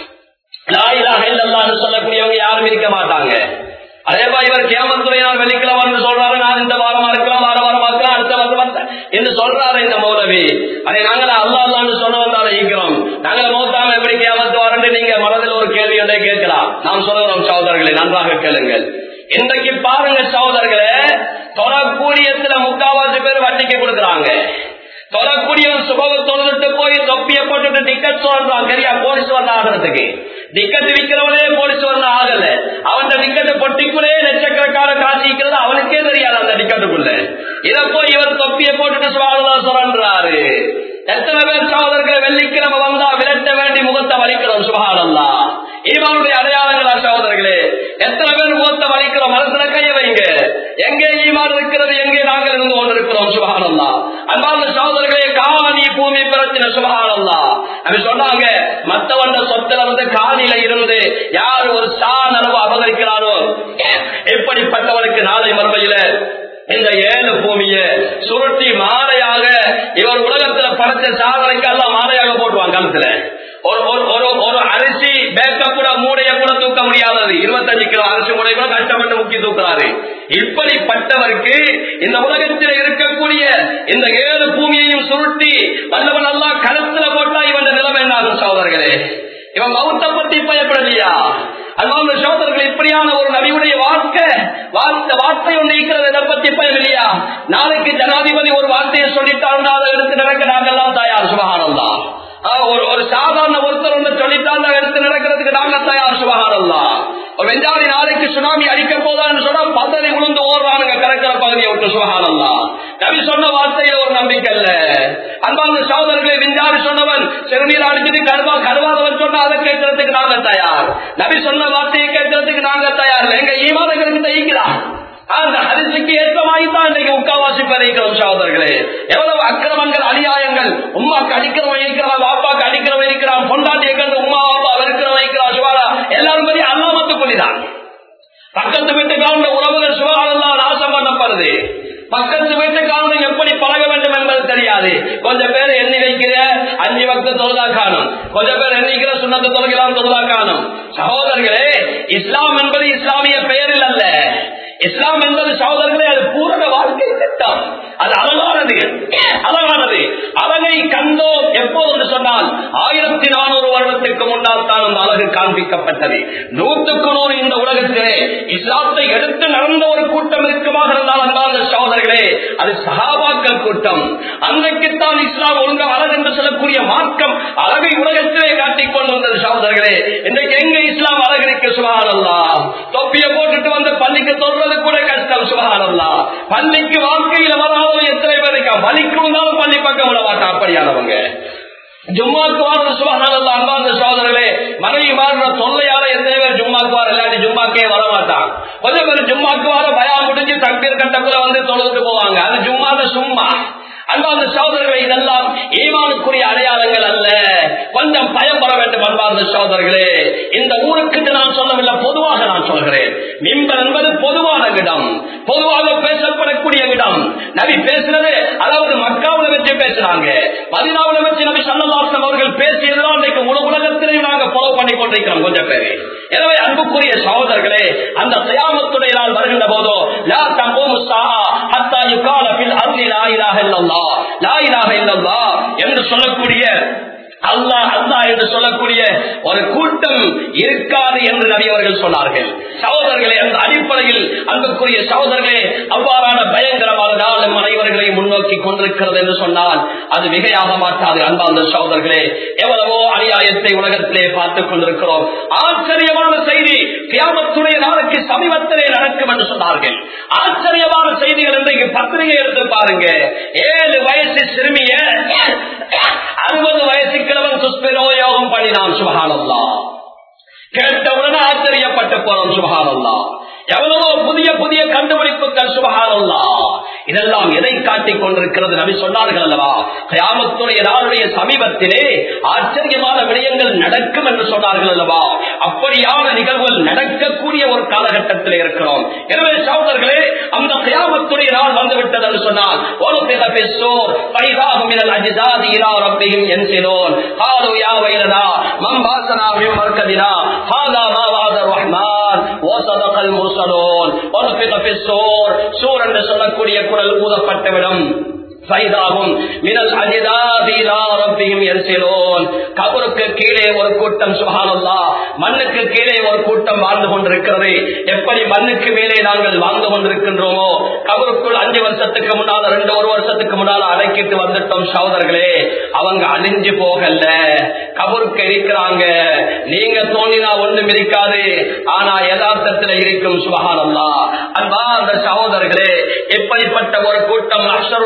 லாயிலாக இல்லல்லான்னு சொல்லக்கூடியவங்க யாரும் இருக்க மாட்டாங்க அதே மாதிரி இவர் கேமத்துறை நாள் வெள்ளிக்கிழமை சொல்றாரு நான் இந்த வாரமா இருக்கலாம் வார வாரமா இருக்கலாம் அடுத்த வாரம் வரலாம் என்று சொல்றாரு இந்த மௌலவி அதை நாங்கள அல்லா அல்லான்னு சொன்ன வந்தாலும் ஈக்கிறோம் நாங்கள மௌத்தாம எப்படி கேமத்து வரண்டு நீங்க மனதில் ஒரு கேள்வி ஒன்றை கேட்கலாம் நாம் சொல்லுகிறோம் சகோதரர்களை நன்றாக கேளுங்கள் இன்றைக்கு பாருங்க சகோதரர்களே தொழக்கூடியத்துல முக்காவாசி பேர் வட்டிக்கு கொடுக்குறாங்க தொழக்கூடியவன் சுபவ தொழுதுட்டு போய் தொப்பிய போட்டுட்டு டிக்கெட் சொல்றான் சரியா போலீஸ் வரல ஆகிறதுக்கு டிக்கெட் விற்கிறவனே போலீஸ் வரல ஆகல அவன் டிக்கெட் பொட்டிக்குள்ளே லட்சக்கணக்கான காசிக்கிறது அவனுக்கே தெரியாது அந்த டிக்கெட்டுக்குள்ள இத போய் இவர் தொப்பிய போட்டுட்டு சுவாகதான் சொல்றாரு எத்தனை பேர் சகோதரர்களை வெள்ளிக்கிழமை வந்தா விரட்ட வேண்டி முகத்தை வலிக்கிறோம் சுபகானல்லா ஈமானுடைய இருக்கிறாங்களா சகோதரர்களே எத்தனை பேர் மூத்த வலிக்கிறோம் மனசுல கைய வைங்க எங்கே ஈமான் இருக்கிறது எங்கே நாங்கள் இருந்து கொண்டிருக்கிறோம் சுபகானந்தா அன்பார்ந்த சகோதரர்களே காணி பூமி பிரச்சனை சுபகானந்தா அப்படி சொன்னாங்க மத்தவண்ட சொத்துல வந்து காணியில இருந்து யார் ஒரு சான் அளவு அபகரிக்கிறாரோ எப்படிப்பட்டவனுக்கு நாளை மறுமையில இந்த ஏழு பூமிய சுருட்டி மாலையாக இவர் உலகத்துல படைச்ச சாதனைக்கு எல்லாம் மாலையாக போட்டுவாங்க கணத்துல ஒரு ஒரு- ஒரு ஒரு அரிசி பேக்க கூட மூடைய கூட தூக்க முடியாதது இருபத்தஞ்சு கிலோ அரிசி மூடைய கூட கஷ்டப்பட்டு முக்கி தூக்குறாரு இப்படிப்பட்டவருக்கு இந்த உலகத்தில் இருக்கக்கூடிய இந்த ஏழு பூமியையும் சுருட்டி வல்லவன் எல்லாம் கழுத்துல போட்டா இவன் நிலைமை என்ன சோதர்களே இவன் மௌத்த பத்தி பயப்படலையா அன்பான சோதரர்கள் இப்படியான ஒரு நபியுடைய வார்த்தை வார்த்தை வார்த்தை ஒன்று இருக்கிறது இதை பத்தி பயம் இல்லையா நாளைக்கு ஜனாதிபதி ஒரு வார்த்தையை சொல்லிட்டாருன்னா அதை எடுத்து நடக்க நாங்கெல்லாம் தயார் சுபகானந்தா ஒரு ஒரு சாதாரண ஒருத்தர் ஒன்று சொல்லிட்டால் எடுத்து நடக்கிறதுக்கு நாங்க தயார் சுபகானந்தா ஒரு வெஞ்சாலி நாளைக்கு சுனாமி அடிக்க போதான்னு சொன்னா பதறி விழுந்து ஓடுறானுங்க கரைக்கிற பகுதியை விட்டு சுபகானந்தா நபி சொன்ன வார்த்தையில ஒரு நம்பிக்கை இல்ல அன்பார்ந்த சகோதரர்களை விஞ்ஞானி சொன்னவன் சிறுநீர் அடிச்சுட்டு கருவா கருவாதவன் சொன்னா அதை கேட்கறதுக்கு நாங்க தயார் நபி சொன்ன வார்த்தையை கேட்கறதுக்கு நாங்க தயார் இல்லை எங்க ஈமானங்களுக்கு தைக்கிறான் அந்த அரிசிக்கு ஏற்றமாய்த்தான் இன்றைக்கு உட்காவாசி பெறுகிறோம் சகோதரர்களே எவ்வளவு அக்கிரமங்கள் அநியாயங்கள் உமாக்கு அடிக்கிறவன் இருக்கிறான் வாப்பாக்கு அடிக்கிறவன் இருக்கிறான் பொண்டாட்டியை கண்டு உமா வாப்பா வெறுக்கிறவன் இருக்கிறான் சுவாரா எல்லாரும் பற்றி அல்லாமத்து கொள்ளிதான் பக்கத்து வீட்டுக்காரங்க உறவுகள் சுகாதாரம் நாசம் பண்ணப்படுது பக்கத்து வீட்டுக்காரங்க எப்படி பழக வேண்டும் என்பது தெரியாது கொஞ்சம் பேர் எண்ணி வைக்கிற அஞ்சு வக்த தொழுதா காணும் கொஞ்சம் பேர் எண்ணிக்கிற சுண்ணத்து தொழுகலாம் தொழுதா காணும் சகோதரர்களே இஸ்லாம் என்பது இஸ்லாமிய பெயரில் அல்ல இஸ்லாம் என்பது சகோதரர்களே அது பூரண வாழ்க்கை திட்டம் அது அழகானது அழகானது அழகை கண்டோம் எப்போது என்று சொன்னால் ஆயிரத்தி நானூறு வருடத்துக்கு முன்னால் தான் அந்த அழகு காண்பிக்கப்பட்டது நூற்றுக்கு நூறு இந்த உலகத்திலே இஸ்லாத்தை எடுத்து நடந்த ஒரு கூட்டம் இருக்குமாக இருந்தால் அன்பான சகோதரர்களே அது சகாபாக்கள் கூட்டம் அன்றைக்குத்தான் இஸ்லாம் ஒழுங்கு அழகு என்று சொல்லக்கூடிய மார்க்கம் அழகை உலகத்திலே காட்டிக் கொண்டு வந்தது சகோதரர்களே இன்றைக்கு எங்க இஸ்லாம் அழகு இருக்கு சுகானல்லா தொப்பிய போட்டுட்டு வந்து பள்ளிக்கு சொல்றது கூட கஷ்டம் சுகானல்லா பள்ளிக்கு வாழ்க்கையில வராதவங்க எத்தனை பேர் இருக்கா பலிக்கு வந்தாலும் பள்ளி பக்கம் விட மாட்டான் அப்படியானவங்க ஜும்மாக்கு வார சுபஹானல்லா அன்பார்ந்த சோதரர்களே மனைவி மாறுற தொல்லையால எத்தனை பேர் ஜும்மாக்கு வார இல்லாட்டி ஜும்மாக்கே வர மாட்டான் கொஞ்சம் பேர் ஜும்மாக்கு வார பயா முடிஞ்சு தக்பீர் கட்டக்குள்ள வந்து தொழுதுட்டு போவாங்க அது ஜும்மாத சும்மா அன்பார்ந்த சோதரர்களை இதெல்லாம் ஈமானுக்குரிய அடையாளங்கள் அல்ல கொஞ்சம் பயம் வர வேண்டும் அன்பார்ந்த சோதரர்களே இந்த ஊருக்கு நான் சொல்லவில்லை பொதுவாக நான் சொல்கிறேன் மிம்பர் என்பது பொதுவான இடம் பொதுவாக பேசப்படக்கூடிய இடம் நபி பேசுறது அதாவது மக்காவுல வச்சு பேசுறாங்க பதினாவுல வச்சு நபி சன்னதாசம் அவர்கள் பேசியதுதான் இன்றைக்கு முழு உலகத்திலையும் நாங்க ஃபாலோ பண்ணி கொண்டிருக்கிறோம் கொஞ்சம் பேர் எனவே அன்புக்குரிய சகோதரர்களே அந்த தயாமத்துடைய நாள் வருகின்ற போதோ லா தகோமு சாஹா ஹத்தா யுகால பில் அருளி லா இலாஹ இல்லல்லாஹ் லா இலாஹ இல்லல்லாஹ் என்று சொல்லக்கூடிய அல்லாஹ் அல்லாஹ் என்று சொல்லக்கூடிய ஒரு கூட்டம் இருக்காது என்று நபி அவர்கள் சொன்னார்கள் சகோதரர்களே அந்த அடிப்படையில் அன்புக்குரிய சகோதரர்களே அவ்வாறான பயங்கரமான நாள் நம் அனைவர்களை முன்னோக்கி கொண்டிருக்கிறது என்று சொன்னால் அது மிகையாக மாட்டாது அன்பார்ந்த சகோதரர்களே எவ்வளவோ அநியாயத்தை உலகத்திலே பார்த்துக் கொண்டிருக்கிறோம் ஆச்சரியமான செய்தி கியாமத்துடைய நாளுக்கு சமீபத்திலே நடக்கும் என்று சொன்னார்கள் ஆச்சரியமான செய்திகள் இன்றைக்கு பத்திரிகை எடுத்து பாருங்க ஏழு வயசு சிறுமிய அறுபது வயசு கிழவன் சுஸ்பிரோயோகம் பண்ணினான் சுபகானல்லா கேட்டவுடனே ஆச்சரியப்பட்டு போறோம் சுபகானல்லா எவ்வளவோ புதிய புதிய கண்டுபிடிப்புகள் சுபகானல்லா இதெல்லாம் எதை காட்டிக் கொண்டிருக்கிறது நபி சொன்னார்கள் அல்லவா கியாமத்துடைய நாளுடைய சமீபத்திலே ஆச்சரியமான விடயங்கள் நடக்கும் என்று சொன்னார்கள் அல்லவா அப்படியான நிகழ்வுகள் நடக்கக்கூடிய ஒரு காலகட்டத்தில் இருக்கிறோம் எனவே சகோதரர்களே அந்த கியாமத்துடைய நாள் வந்துவிட்டது என்று சொன்னால் ஒரு பிற பெற்றோர் பைதாகும் மினல் அஜிதாதி இலா ரப்பிஹிம் என்சிலோன் قالوا يا ويلنا من بعثنا من مركزنا هذا ما وعد الرحمن وصدق المرسلون ونفق في الصور சூர் என்று சொல்லக்கூடிய குரல் ஊதப்பட்டுவிடும் சைதாகும் மினல் அஜிதாதிலா ரப்பியும் எரிசிலோன் கபருக்கு கீழே ஒரு கூட்டம் சுகானல்லா மண்ணுக்கு கீழே ஒரு கூட்டம் வாழ்ந்து கொண்டிருக்கிறது எப்படி மண்ணுக்கு மேலே நாங்கள் வாழ்ந்து கொண்டிருக்கின்றோமோ கபருக்குள் அஞ்சு வருஷத்துக்கு முன்னால ரெண்டு ஒரு வருஷத்துக்கு முன்னால அடக்கிட்டு வந்துட்டோம் சகோதரர்களே அவங்க அழிஞ்சு போகல கபருக்கு இருக்கிறாங்க நீங்க தோணினா ஒண்ணும் இருக்காது ஆனா யதார்த்தத்துல இருக்கும் சுபகானல்லா அன்பா அந்த சகோதரர்களே எப்படிப்பட்ட ஒரு கூட்டம் அக்ஷருடைய மைதான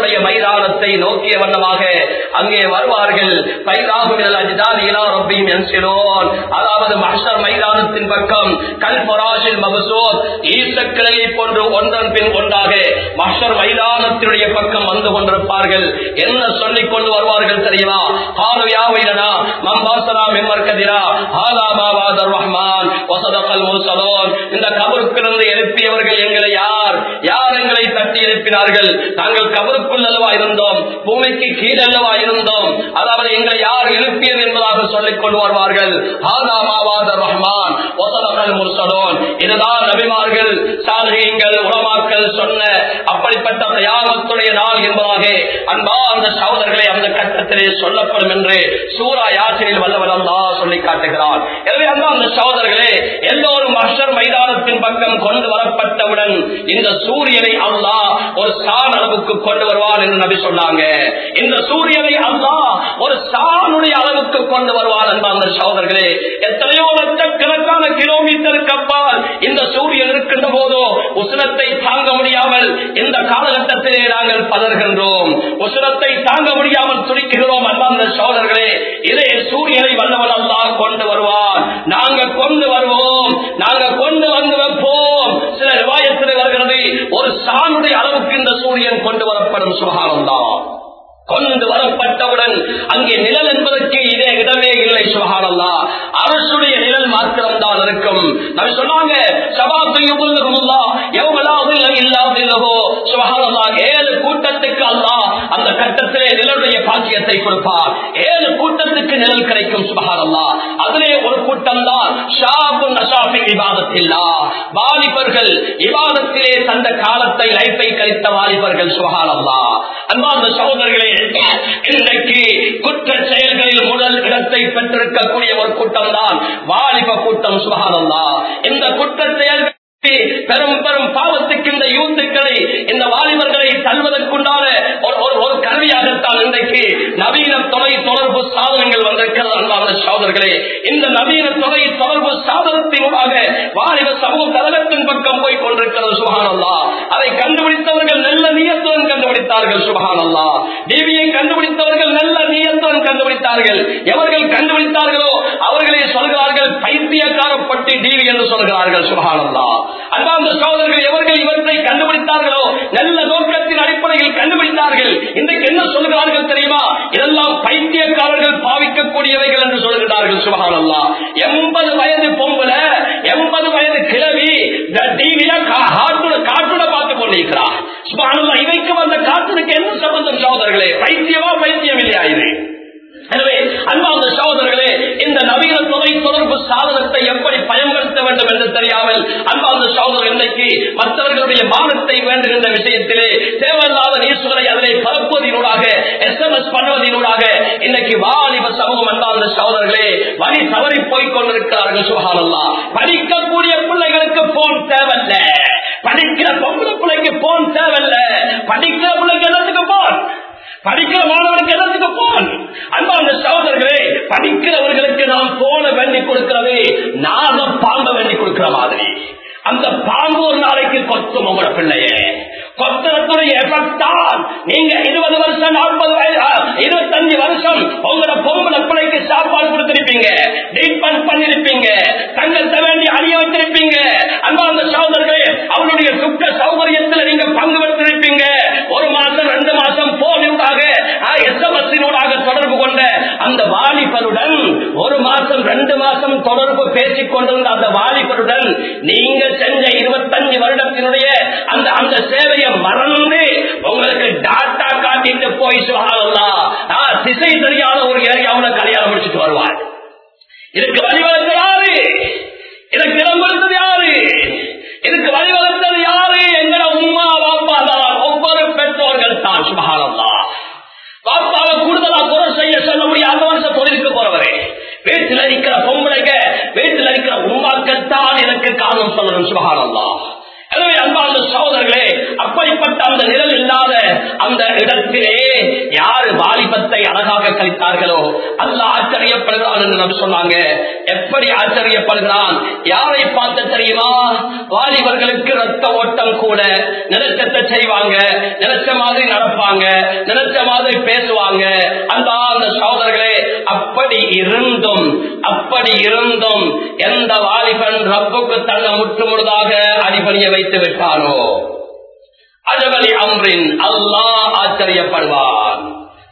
மைதானத்தை நோக்கிய வண்ணமாக அங்கே வருவார்கள் பைதாகுமினல் அஜிதாதி இலா ரப்பியும் என்சிலோன் அதாவது மஹ்ஷர் மைதானத்தின் பக்கம் கல் பராசில் மகசூர் ஈசக்கிளையை போன்று ஒன்றன் பின் ஒன்றாக மஹ்ஷர் மைதானத்தினுடைய பக்கம் வந்து கொண்டிருப்பார்கள் என்ன சொல்லிக் கொண்டு வருவார்கள் தெரியுமா காலுயாவைலனா மம்பாசனா மெம்மர்கதிரா ஹாலா பாபாதர் ரஹ்மான் வசதகல் முர்சலோன் இந்த கபருக்கிலிருந்து எழுப்பியவர்கள் எங்களை யார் யார் எங்களை தட்டி எழுப்பினார்கள் நாங்கள் கபருக்குள் அல்லவா இருந்தோம் பூமிக்கு கீழ் அல்லவா இருந்தோம் அதாவது எங்களை யார் எழுப்பியது என்பதாக சொல்லிக் கொண்டு வருவார்கள் ஹாலா பாபாதர் ரஹ்மான் வசதகல் முர்சலோன் இதுதான் நபிமார்கள் சாதகங்கள் உலமாக்கள் சொன்ன அப்படிப்பட்ட தயாமத்துடைய நாள் என்பதாக அன்பா அந்த சகோதரர்களை அந்த கட்டத்திலே சொல்லப்படும் என்று சூரா யாசினில் வல்லவன் அல்லா சொல்லி காட்டுகிறார் எனவே அன்பா அந்த சகோதரர்களே எல்லோரும் மஷர் மைதானத்தின் பக்கம் கொண்டு வரப்பட்டவுடன் இந்த சூரியனை அல்லாஹ் ஒரு சான் அளவுக்கு கொண்டு வருவான் என்று நபி சொன்னாங்க இந்த சூரியனை அல்லாஹ் ஒரு சானுடைய அளவுக்கு கொண்டு வருவான் என்பா அந்த சகோதரர்களே எத்தனையோ லட்சக்கணக்கான கிலோமீட்டருக்கு அப்பால் இந்த சூரியன் இருக்கின்ற போதோ உசுரத்தை தாங்க முடியாமல் இந்த காலகட்டத்திலே நாங்கள் பலர்கின்றோம் உசுரத்தை தாங்க முடியாமல் துடிக்கிறோம் அல்லாந்த சோழர்களே இதே சூரியனை வல்லவன் அல்லாஹ் கொண்டு வருவான் நாங்க கொண்டு வருவோம் நாங்க கொண்டு வந்து வைப்போம் சில ரிவாயத்தில் வருகிறது ஒரு சாணுடைய அளவுக்கு இந்த சூரியன் கொண்டு வரப்படும் சுகானம்தான் கொண்டு வரப்பட்டவுடன் அங்கே நிழல் என்பதற்கு இதே இடமே இல்லை சுகானல்லா அரசுடைய நிழல் மாத்திரம் தான் இருக்கும் நம்ம சொன்னாங்க சபாத்தையுல்லா எவ்வளவு இல்லாதில்லவோ சுகானல்லா ஏழு கூட்டத்துக்கு அல்லா அந்த கட்டத்திலே நிழலுடைய பாக்கியத்தை கொடுப்பார் ஏழு கூட்டத்துக்கு நிழல் கிடைக்கும் சுபகானல்லா அதிலே ஒரு கூட்டம் தான் ஷாபு நஷாஃபி விவாதத்தில்லா வாலிபர்கள் விவாதத்திலே தந்த காலத்தை லைஃபை கழித்த வாலிபர்கள் சுபகானல்லா அன்பார்ந்த சகோதரர்களே இன்றைக்கு குற்ற செயல்களில் முதல் இடத்தை பெற்றிருக்கக்கூடிய ஒரு கூட்டம் தான் வாலிப கூட்டம் சுகானந்தா இந்த குற்ற செயல்கள் பெரும் பெரும் பாவத்துக்கு இந்த யூத்துக்களை இந்த வாலிபர்களை தள்ளுவதற்குண்டான ஒரு ஒரு ஒரு கருவியாகத்தான் இன்றைக்கு நவீன தொலை தொடர்பு சாதனங்கள் வந்திருக்கிறது அன்பான சகோதரர்களே இந்த நவீன தொலை தொடர்பு சாதனத்தினூடாக வாலிப சமூக கழகத்தின் பக்கம் போய் கொண்டிருக்கிறது சுகானல்லா அதை கண்டுபிடித்தவர்கள் நல்ல நீயத்துடன் கண்டுபிடித்தார்கள் சுகானல்லா டிவியை கண்டுபிடித்தவர்கள் நல்ல நீயத்துடன் கண்டுபிடித்தார்கள் எவர்கள் கண்டுபிடித்தார்களோ அவர்களே சொல்கிறார்கள் பைத்தியக்காரப்பட்டு டிவி என்று சொல்கிறார்கள் சுகானல்லா அன்பார்ந்த சகோதரர்கள் எவர்கள் இவற்றை கண்டுபிடித்தார்களோ நல்ல நோக்கத்தின் அடிப்படையில் கண்டுபிடித்தார்கள் இன்றைக்கு என்ன சொல்கிறார்கள் தெரியுமா இதெல்லாம் பைத்தியக்காரர்கள் பாவிக்கக்கூடியவைகள் என்று சொல்கிறார்கள் சுபகானல்லா எண்பது வயது பொம்புல எண்பது வயது கிழவி டிவியில காட்டுட பார்த்து கொண்டிருக்கிறார் சுபகானல்லா இவைக்கு வந்த காட்டுனுக்கு என்ன சம்பந்தம் சகோதரர்களே பைத்தியமா பைத்தியம் இல்லையா இது எனவே அன்பார்ந்த சகோதரர்களே இந்த நவீன தொலை தொடர்பு சாதனத்தை எப்படி பயன்படுத்த வேண்டும் என்று தெரியாமல் அன்பார்ந்த சகோதரர் இன்னைக்கு மற்றவர்களுடைய மானத்தை வேண்டுகின்ற விஷயத்திலே தேவையில்லாத நீசுகளை அதனை பரப்புவதனூடாக எஸ்எம்எஸ் பண்ணுவதனூடாக இன்னைக்கு வாலிப சமூகம் அன்பார்ந்த சகோதரர்களே வழி தவறி போய் கொண்டிருக்கிறார்கள் சுகானல்லா படிக்கக்கூடிய பிள்ளைகளுக்கு போன் தேவையில்ல படிக்கிற பொம்பளை பிள்ளைக்கு போன் தேவையில்ல படிக்கிற பிள்ளைக்கு எல்லாத்துக்கு போன் படிக்கிற மாணவனுக்கு எல்லாத்துக்கு போன் அன்பான சகோதரர்களே படிக்கிறவர்களுக்கு நாம் போன வேண்டி கொடுக்கிறது நாகம் பாம்ப வேண்டி கொடுக்கிற மாதிரி அந்த பாம்பு ஒரு நாளைக்கு கொத்தும் உங்களோட பிள்ளையே கொத்தனத்துடைய எஃபெக்ட் தான் நீங்க இருபது வருஷம் நாற்பது இருபத்தஞ்சு வருஷம் உங்களோட பொம்பளை பிள்ளைக்கு சாப்பாடு கொடுத்திருப்பீங்க ட்ரீட்மெண்ட் பண்ணிருப்பீங்க தங்கத்தை வேண்டி அணிய வச்சிருப்பீங்க அன்பார்ந்த சகோதரர்களே அவருடைய சுத்த சௌகரியத்தில் நீங்க பங்கு பெற்றிருப்பீங்க ஒரு மாசம் ரெண்டு மாசம் போனூடாக எஸ்எம்எஸ்ஸினூடாக தொடர்பு கொண்ட அந்த வாலிபருடன் ஒரு மாசம் ரெண்டு மாசம் தொடர்பு பேசிக் கொண்டிருந்த அந்த வாலிபருடன் நீங்க செஞ்ச இருபத்தஞ்சு வருடத்தினுடைய அந்த அந்த சேவையை மறந்து உங்களுக்கு டாட்டா காட்டிட்டு போய் சொல்லலாம் திசை தெரியாத ஒரு ஏரியாவில் கல்யாணம் முடிச்சுட்டு வருவார் இதுக்கு வழிவகுத்த யாரு இதுக்கு இடம் கொடுத்தது யாரு இதுக்கு வழிவகுத்தது யாரு எங்கட உமா பாப்பா தான் ஒவ்வொரு பெற்றோர்கள் தான் சுபகானந்தா பாப்பாவை கூடுதலா குறை செய்ய சொல்ல முடியாத வருஷம் தொழிலுக்கு போறவரே வீட்டில் இருக்கிற பொம்பளைங்க வீட்டில் இருக்கிற உமாக்கள் தான் எனக்கு காரணம் சொல்லணும் சுபகானந்தா எனவே அன்பார்ந்த சகோதரர்களே அப்படிப்பட்ட அந்த நிழல் இல்லாத அந்த இடத்திலே யாரு வாலிபத்தை அழகாக கழித்தார்களோ அல்ல ஆச்சரியப்படுகிறான் என்று நம்ம சொன்னாங்க எப்படி ஆச்சரியப்படுகிறான் யாரை பார்த்து தெரியுமா வாலிபர்களுக்கு ரத்த ஓட்டம் கூட நினைச்சத்தை செய்வாங்க நினைச்ச மாதிரி நடப்பாங்க நினைச்ச மாதிரி பேசுவாங்க அந்த அந்த சகோதரர்களே அப்படி இருந்தும் அப்படி இருந்தும் எந்த வாலிபன் ரப்புக்கு தன்னை முற்றுமுழுதாக அடிபணிய வைத்து விட்டானோ அஜபலி அம்ரின் அல்லாஹ் ஆச்சரியப்படுவான்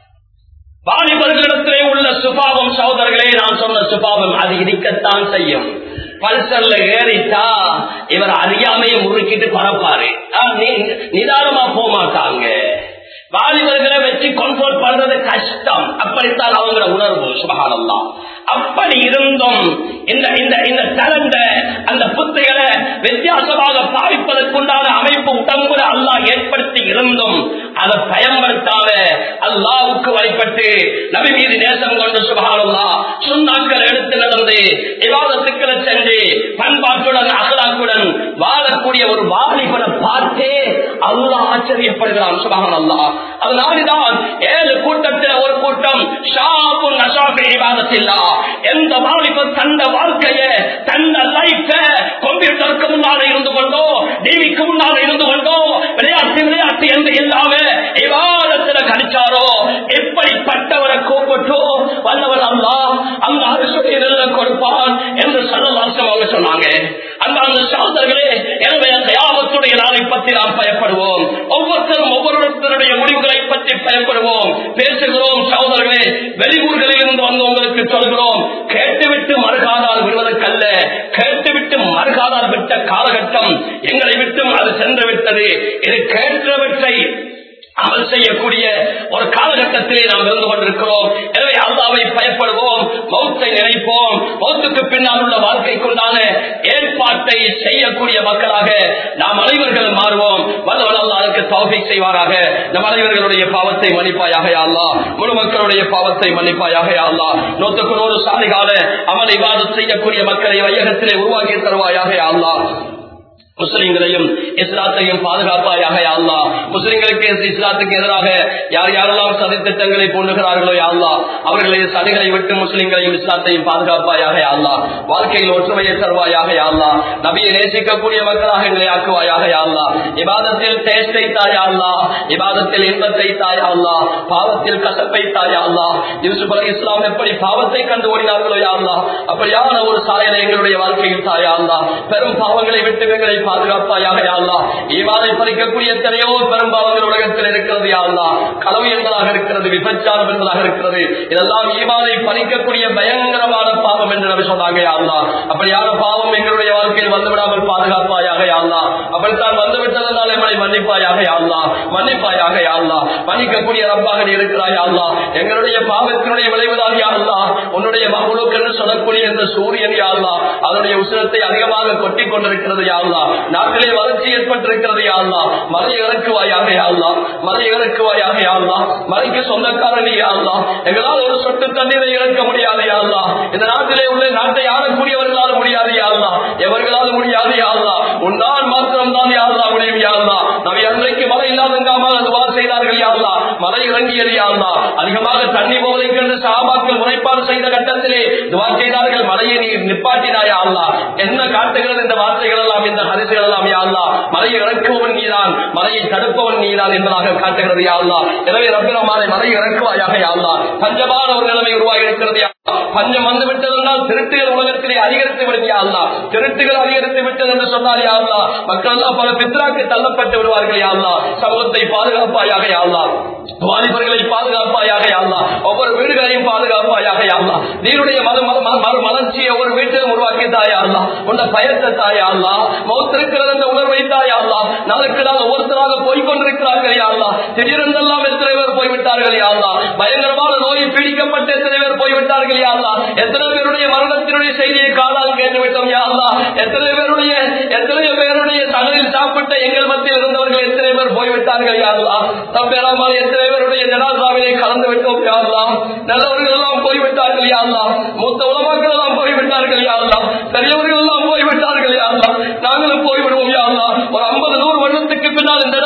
வாலிபர்களிடத்திலே உள்ள சுபாவம் சகோதரர்களே நான் சொன்ன சுபாவம் அது இருக்கத்தான் செய்யும் பல்சர்ல ஏறிட்டா இவர் அறியாமையை முறுக்கிட்டு பரப்பாரு ஆஹ் நீ- நிதானமா போக மாட்டாங்க வாலிபர்களை வச்சு கண்ட்ரோல் பண்றது கஷ்டம் அப்படித்தான் அவங்கள உணர்வு சுபகானம்தான் அப்படி இருந்தும் இந்த இந்த இந்த டேலண்ட அந்த புத்தைகளை வித்தியாசமாக பாவிப்பதற்குண்டான அமைப்பு உடம்புல அல்லாஹ் ஏற்படுத்தி இருந்தும் அதை பயன்படுத்தாத அல்லாவுக்கு வழிபட்டு நபி மீது நேசம் கொண்டு சுபகானம்லா சுண்ணாக்கள் எடுத்து நடந்து விவாதத்துக்களை சென்று பண்பாட்டுடன் அகலாக்குடன் வாழக்கூடிய ஒரு வாலிபனை பார்த்தே அல்லாஹ் ஆச்சரியப்படுகிறான் சுபகான் அல்லா அதனால்தான் ஏழு கூட்டத்தில் ஒரு கூட்டம் ஷாபு நஷாபி விவாதத்தில்லா எந்த வாலிபர் தந்த வாழ்க்கைய தந்த லைஃப கம்ப்யூட்டருக்கு முன்னால இருந்து கொண்டோ டிவிக்கு முன்னால இருந்து கொண்டோ விளையாட்டு விளையாட்டு என்று எல்லாமே விவாதத்துல கணிச்சாரோ எப்படிப்பட்டவரை கூப்பிட்டோ வல்லவன் அல்லா அந்த அரசுடைய நெல்ல கொடுப்பான் என்று சன்னவாசம் அவங்க சொன்னாங்க அந்த அந்த சாதர்களே எனவே தயாமத்துடைய நாளை பற்றி நாம் பயப்படுவோம் ஒவ்வொருத்தரும் ஒவ்வொருத்தருடைய முடிவுகளை பற்றி பயப்படுவோம் பேசுகிறோம் சகோதரர்களே வெளியூர்களில் இருந்து வந்து உங்களுக்கு சொல்கிறோம் கேட்டுவிட்டு மறுகாதால் விடுவதற்கல்ல கேட்டுவிட்டு மறுகாதால் விட்ட காலகட்டம் எங்களை விட்டும் அது சென்று விட்டது இது கேட்டவற்றை அமல் செய்யக்கூடிய ஒரு காலகட்டத்திலே நாம் இருந்து கொண்டிருக்கிறோம் எனவே அல்லாவை பயப்படுவோம் மௌத்தை நினைப்போம் மௌத்துக்கு பின்னால் உள்ள வாழ்க்கைக்குண்டான ஏற்பாட்டை செய்யக்கூடிய மக்களாக நாம் அனைவர்கள் மாறுவோம் வல்லவன் அல்லா அதற்கு தௌஃபீக் செய்வாராக நம் அனைவர்களுடைய பாவத்தை மன்னிப்பாயாக யா அல்லாஹ் முழு மக்களுடைய பாவத்தை மன்னிப்பாயாக யா அல்லாஹ் நூற்றுக்கு நூறு சாலிகால அமல் இவாதம் செய்யக்கூடிய மக்களை வையகத்திலே உருவாக்கி தருவாயாக யா அல்லாஹ் முஸ்லிம்களையும் இஸ்லாத்தையும் பாதுகாப்பாயாக யா அல்லாஹ் முஸ்லிம்களுக்கு இஸ்லாத்துக்கு எதிராக யார் யாரெல்லாம் சதி திட்டங்களை பொண்ணுகிறார்களோ யா அல்லாஹ் அவர்களை சதிகளை விட்டு முஸ்லிம்களையும் இஸ்லாத்தையும் பாதுகாப்பாயாக யா அல்லாஹ் வாழ்க்கையில் ஒற்றுமையை தருவாயாக யா அல்லாஹ் நபியை நேசிக்கக்கூடிய மக்களாக எங்களை ஆக்குவாயாக யா அல்லாஹ் இபாதத்தில் டேஸ்டை தாயா அல்லாஹ் இபாதத்தில் இன்பத்தை தாயா அல்லாஹ் பாவத்தில் கசப்பை தாயா அல்லாஹ் யூசுப் அலி இஸ்லாம் எப்படி பாவத்தை கண்டு ஓடினார்களோ யா அல்லாஹ் அப்படியான ஒரு சாயலை எங்களுடைய வாழ்க்கையில் தாயா அல்லாஹ் பெரும் பாவங்களை விட்டு எங்களை பாதுகாப்பாயாக யா அல்லாஹ் ஈமானை பறிக்கக்கூடிய எத்தனையோ பெரும் பாவங்கள் உலகத்தில் இருக்கிறது யா அல்லாஹ் களவு என்பதாக இருக்கிறது விபச்சாரம் என்பதாக இருக்கிறது இதெல்லாம் ஈமானை பறிக்கக்கூடிய பயங்கரமான பாவம் என்று நபி சொன்னாங்க யா அல்லாஹ் அப்படியான பாவம் எங்களுடைய வாழ்க்கையில் வந்துவிடாமல் பாதுகாப்பாயாக யா அல்லாஹ் அப்படித்தான் வந்துவிட்டதனால் எங்களை மன்னிப்பாயாக யா அல்லாஹ் மன்னிப்பாயாக யா அல்லாஹ் மன்னிக்கக்கூடிய ரப்பாக நீ இருக்கிறாய் யா அல்லாஹ் எங்களுடைய பாவத்தினுடைய விளைவுதான் யா அல்லாஹ் உன்னுடைய மகளுக்கு என்று சொல்லக்கூடிய இந்த சூரியன் யா அல்லாஹ் அதனுடைய உசிரத்தை அதிகமாக கொட்டிக் கொண்டிருக்கிறது யா அல்லாஹ் நாட்டிலே வளர்ச்சி ஏற்பட்டிருக்கிறது யா அல்லாஹ் மலை இறக்குவாயாக யா அல்லாஹ் மலை இறக்குவாயாக யா அல்லாஹ் மலைக்கு சொந்தக்காரன் யா அல்லாஹ் எங்களால் ஒரு சொட்டு தண்ணீரை இறக்க முடியாது யா அல்லாஹ் இந்த நாட்டிலே உள்ள நாட்டை ஆளக்கூடியவர்களால் முடியாது யா அல்லாஹ் எவர்களால் முடியாது யா அல்லாஹ் உன்னால் மாத்திரம் தான் யா அல்லாஹ் முடியும் யா அல்லாஹ் நபி அன்றைக்கு மழை இல்லாதங்காமல் துவா செய்தார்கள் யா அல்லாஹ் மழை இறங்கியது யா அல்லாஹ் அதிகமாக தண்ணி போவதைக் கண்டு சஹாபாக்கள் முறைப்பாடு செய்த கட்டத்திலே துவா செய்தார்கள் மழையை நீ நிப்பாட்டினாயா அல்லாஹ் என்ன காட்டுகிறது இந்த வார்த்தைகள் எல்லாம் இந்த ஹரிசுகள் எல்லாம் யா அல்லாஹ் மலையை இறக்குவன் நீதான் மலையை தடுப்பவன் நீதான் என்பதாக காட்டுகிறது யா அல்லாஹ் எனவே ரப்பிரமானை மலையை இறக்குவாயாக யா அல்லாஹ் பஞ்சமான ஒரு நிலைமை உருவாகி இருக்கிறது யா அல்லாஹ். பஞ்சம் வந்து விட்டது என்றால் திருட்டுகள் உலகத்திலே அதிகரித்து விடும் யா அல்லாஹ் திருட்டுகள் அதிகரித்து விட்டது என்று சொன்னால் யா அல்லாஹ் மக்கள் எல்லாம் பல பித்ராக்கு தள்ளப்பட்டு விடுவார்கள் யா அல்லாஹ் சமூகத்தை பாதுகாப்பாயாக யா அல்லாஹ் வாலிபர்களை பாதுகாப்பாயாக யா அல்லாஹ் ஒவ்வொரு வீடுகளையும் பாதுகாப்பாயாக யா அல்லாஹ் நீருடைய மத மத- மத- மறு மலர்ச்சியை ஒவ்வொரு வீட்டிலும் உருவாக்கி தாயா அல்லாஹ் உன்ன பயத்தை தாயா அல்லாஹ் மௌத்திருக்கிறது என்ற உணர்வை தாயா அல்லாஹ் நாளுக்கு நாள் ஒவ்வொருத்தராக போய் கொண்டிருக்கிறார்கள் யா அல்லாஹ் திடீரென்றெல்லாம் எத்தனை பேர் போய்விட்டார்கள் யா அல்லாஹ் பயங்கரமான நோயில் பீடிக்கப்பட்டு எத்தனை பேர் போய்விட்டார்கள் யா அல்லாஹ் எத்தனை பேருடைய மரணத்தினுடைய செய்தியை காலால் கேட்டுவிட்டோம் யா அல்லாஹ் எத்தனை பேருடைய எத்தனை பேருடைய தகவலில் சாப்பிட்ட எங்கள் மத்தியில் இருந்தவர்கள் எத்தனை பேர் போய்விட்டார்கள் யா அல்லாஹ் தம்பேராமல் எத்தனை பேருடைய ஜனாசாவிலே கலந்து விட்டோம் யா அல்லாஹ் நல்லவர்கள் எல்லாம் போய்விட்டார்கள் யா அல்லாஹ் மூத்த உலமாக்கள் எல்லாம் போய்விட்டார்கள் யா அல்லாஹ் பெரியவர்கள் எல்லாம் போய்விட்டார்கள் யா அல்லாஹ் நாங்களும் போய்விடுவோம் யா அல்லாஹ் ஒரு ஐம்பது நூறு வருடத்துக்கு பின்னால் இந்த இடத்தில்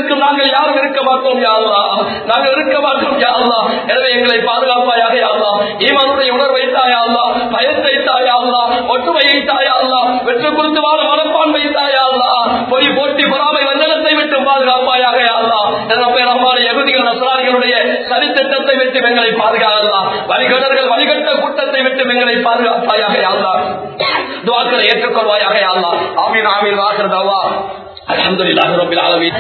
விட்டும் நாங்கள் யாரும் இருக்க மாட்டோம் யாருலா நாங்கள் இருக்க மாட்டோம் யாருலா எனவே எங்களை பாதுகாப்பாயாக யாருலா ஈமானுடைய உணர்வை தாயாளா பயத்தை தாயாளா ஒற்றுமையை தாயாளா வெற்றி குறித்து வாழ மனப்பான்மை தாயாளா பொய் போட்டி பொறாமை வஞ்சனத்தை விட்டு பாதுகாப்பாயாக யாருலா நம்மால எகுதிகள் நசராளிகளுடைய சதித்திட்டத்தை விட்டு எங்களை பாதுகாக்கலாம் வழிகடர்கள் வழிகட்ட கூட்டத்தை விட்டு எங்களை பாதுகாப்பாயாக யாருலா துவாக்களை ஏற்றுக்கொள்வாயாக யாருலா ஆமீன் ஆமீன் வாக்குறதவா அலமதுல்லாஹி ரபில் ஆலமீன்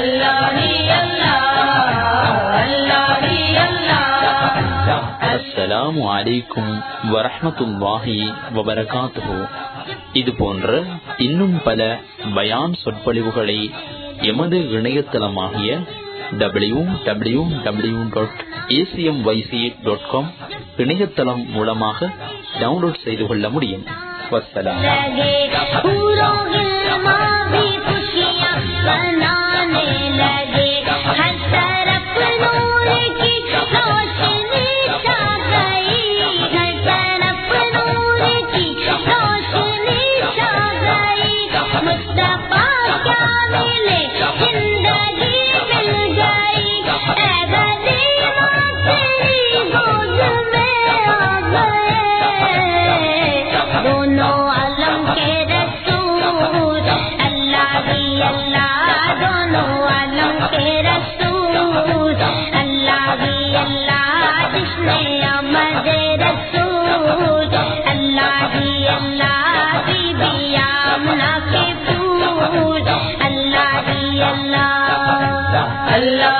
அஸ்ஸலாமு அலைக்கும் வரஹ்மத்துல்லாஹி வபரகாத்துஹு இது போன்ற இன்னும் பல பயான் சொற்பொழிவுகளை எமது இணையதளமாகிய W W W dot ACM YC dot com இணையதளம் மூலமாக டவுன்லோட் செய்து கொள்ள முடியும் வசலாம் लगे पूरों गिलमा भी खुशियाँ मनाने लगे हर तरफ नूर की रोशनी छा गई हर तरफ नूर की रोशनी छा गई मुस्तफा क्या मिले जिंदगी मिल गई ऐ गरीबा तेरी गोद में आ गए दोनों आलम के रसूल अल्लाह ही अल्लाह दोनों आलम के रसूल अल्लाह ही अल्लाह जिसने अमद रसूल अल्लाह ही अल्लाह बीबी आमना के फूल अल्लाह ही अल्लाह अल्लाह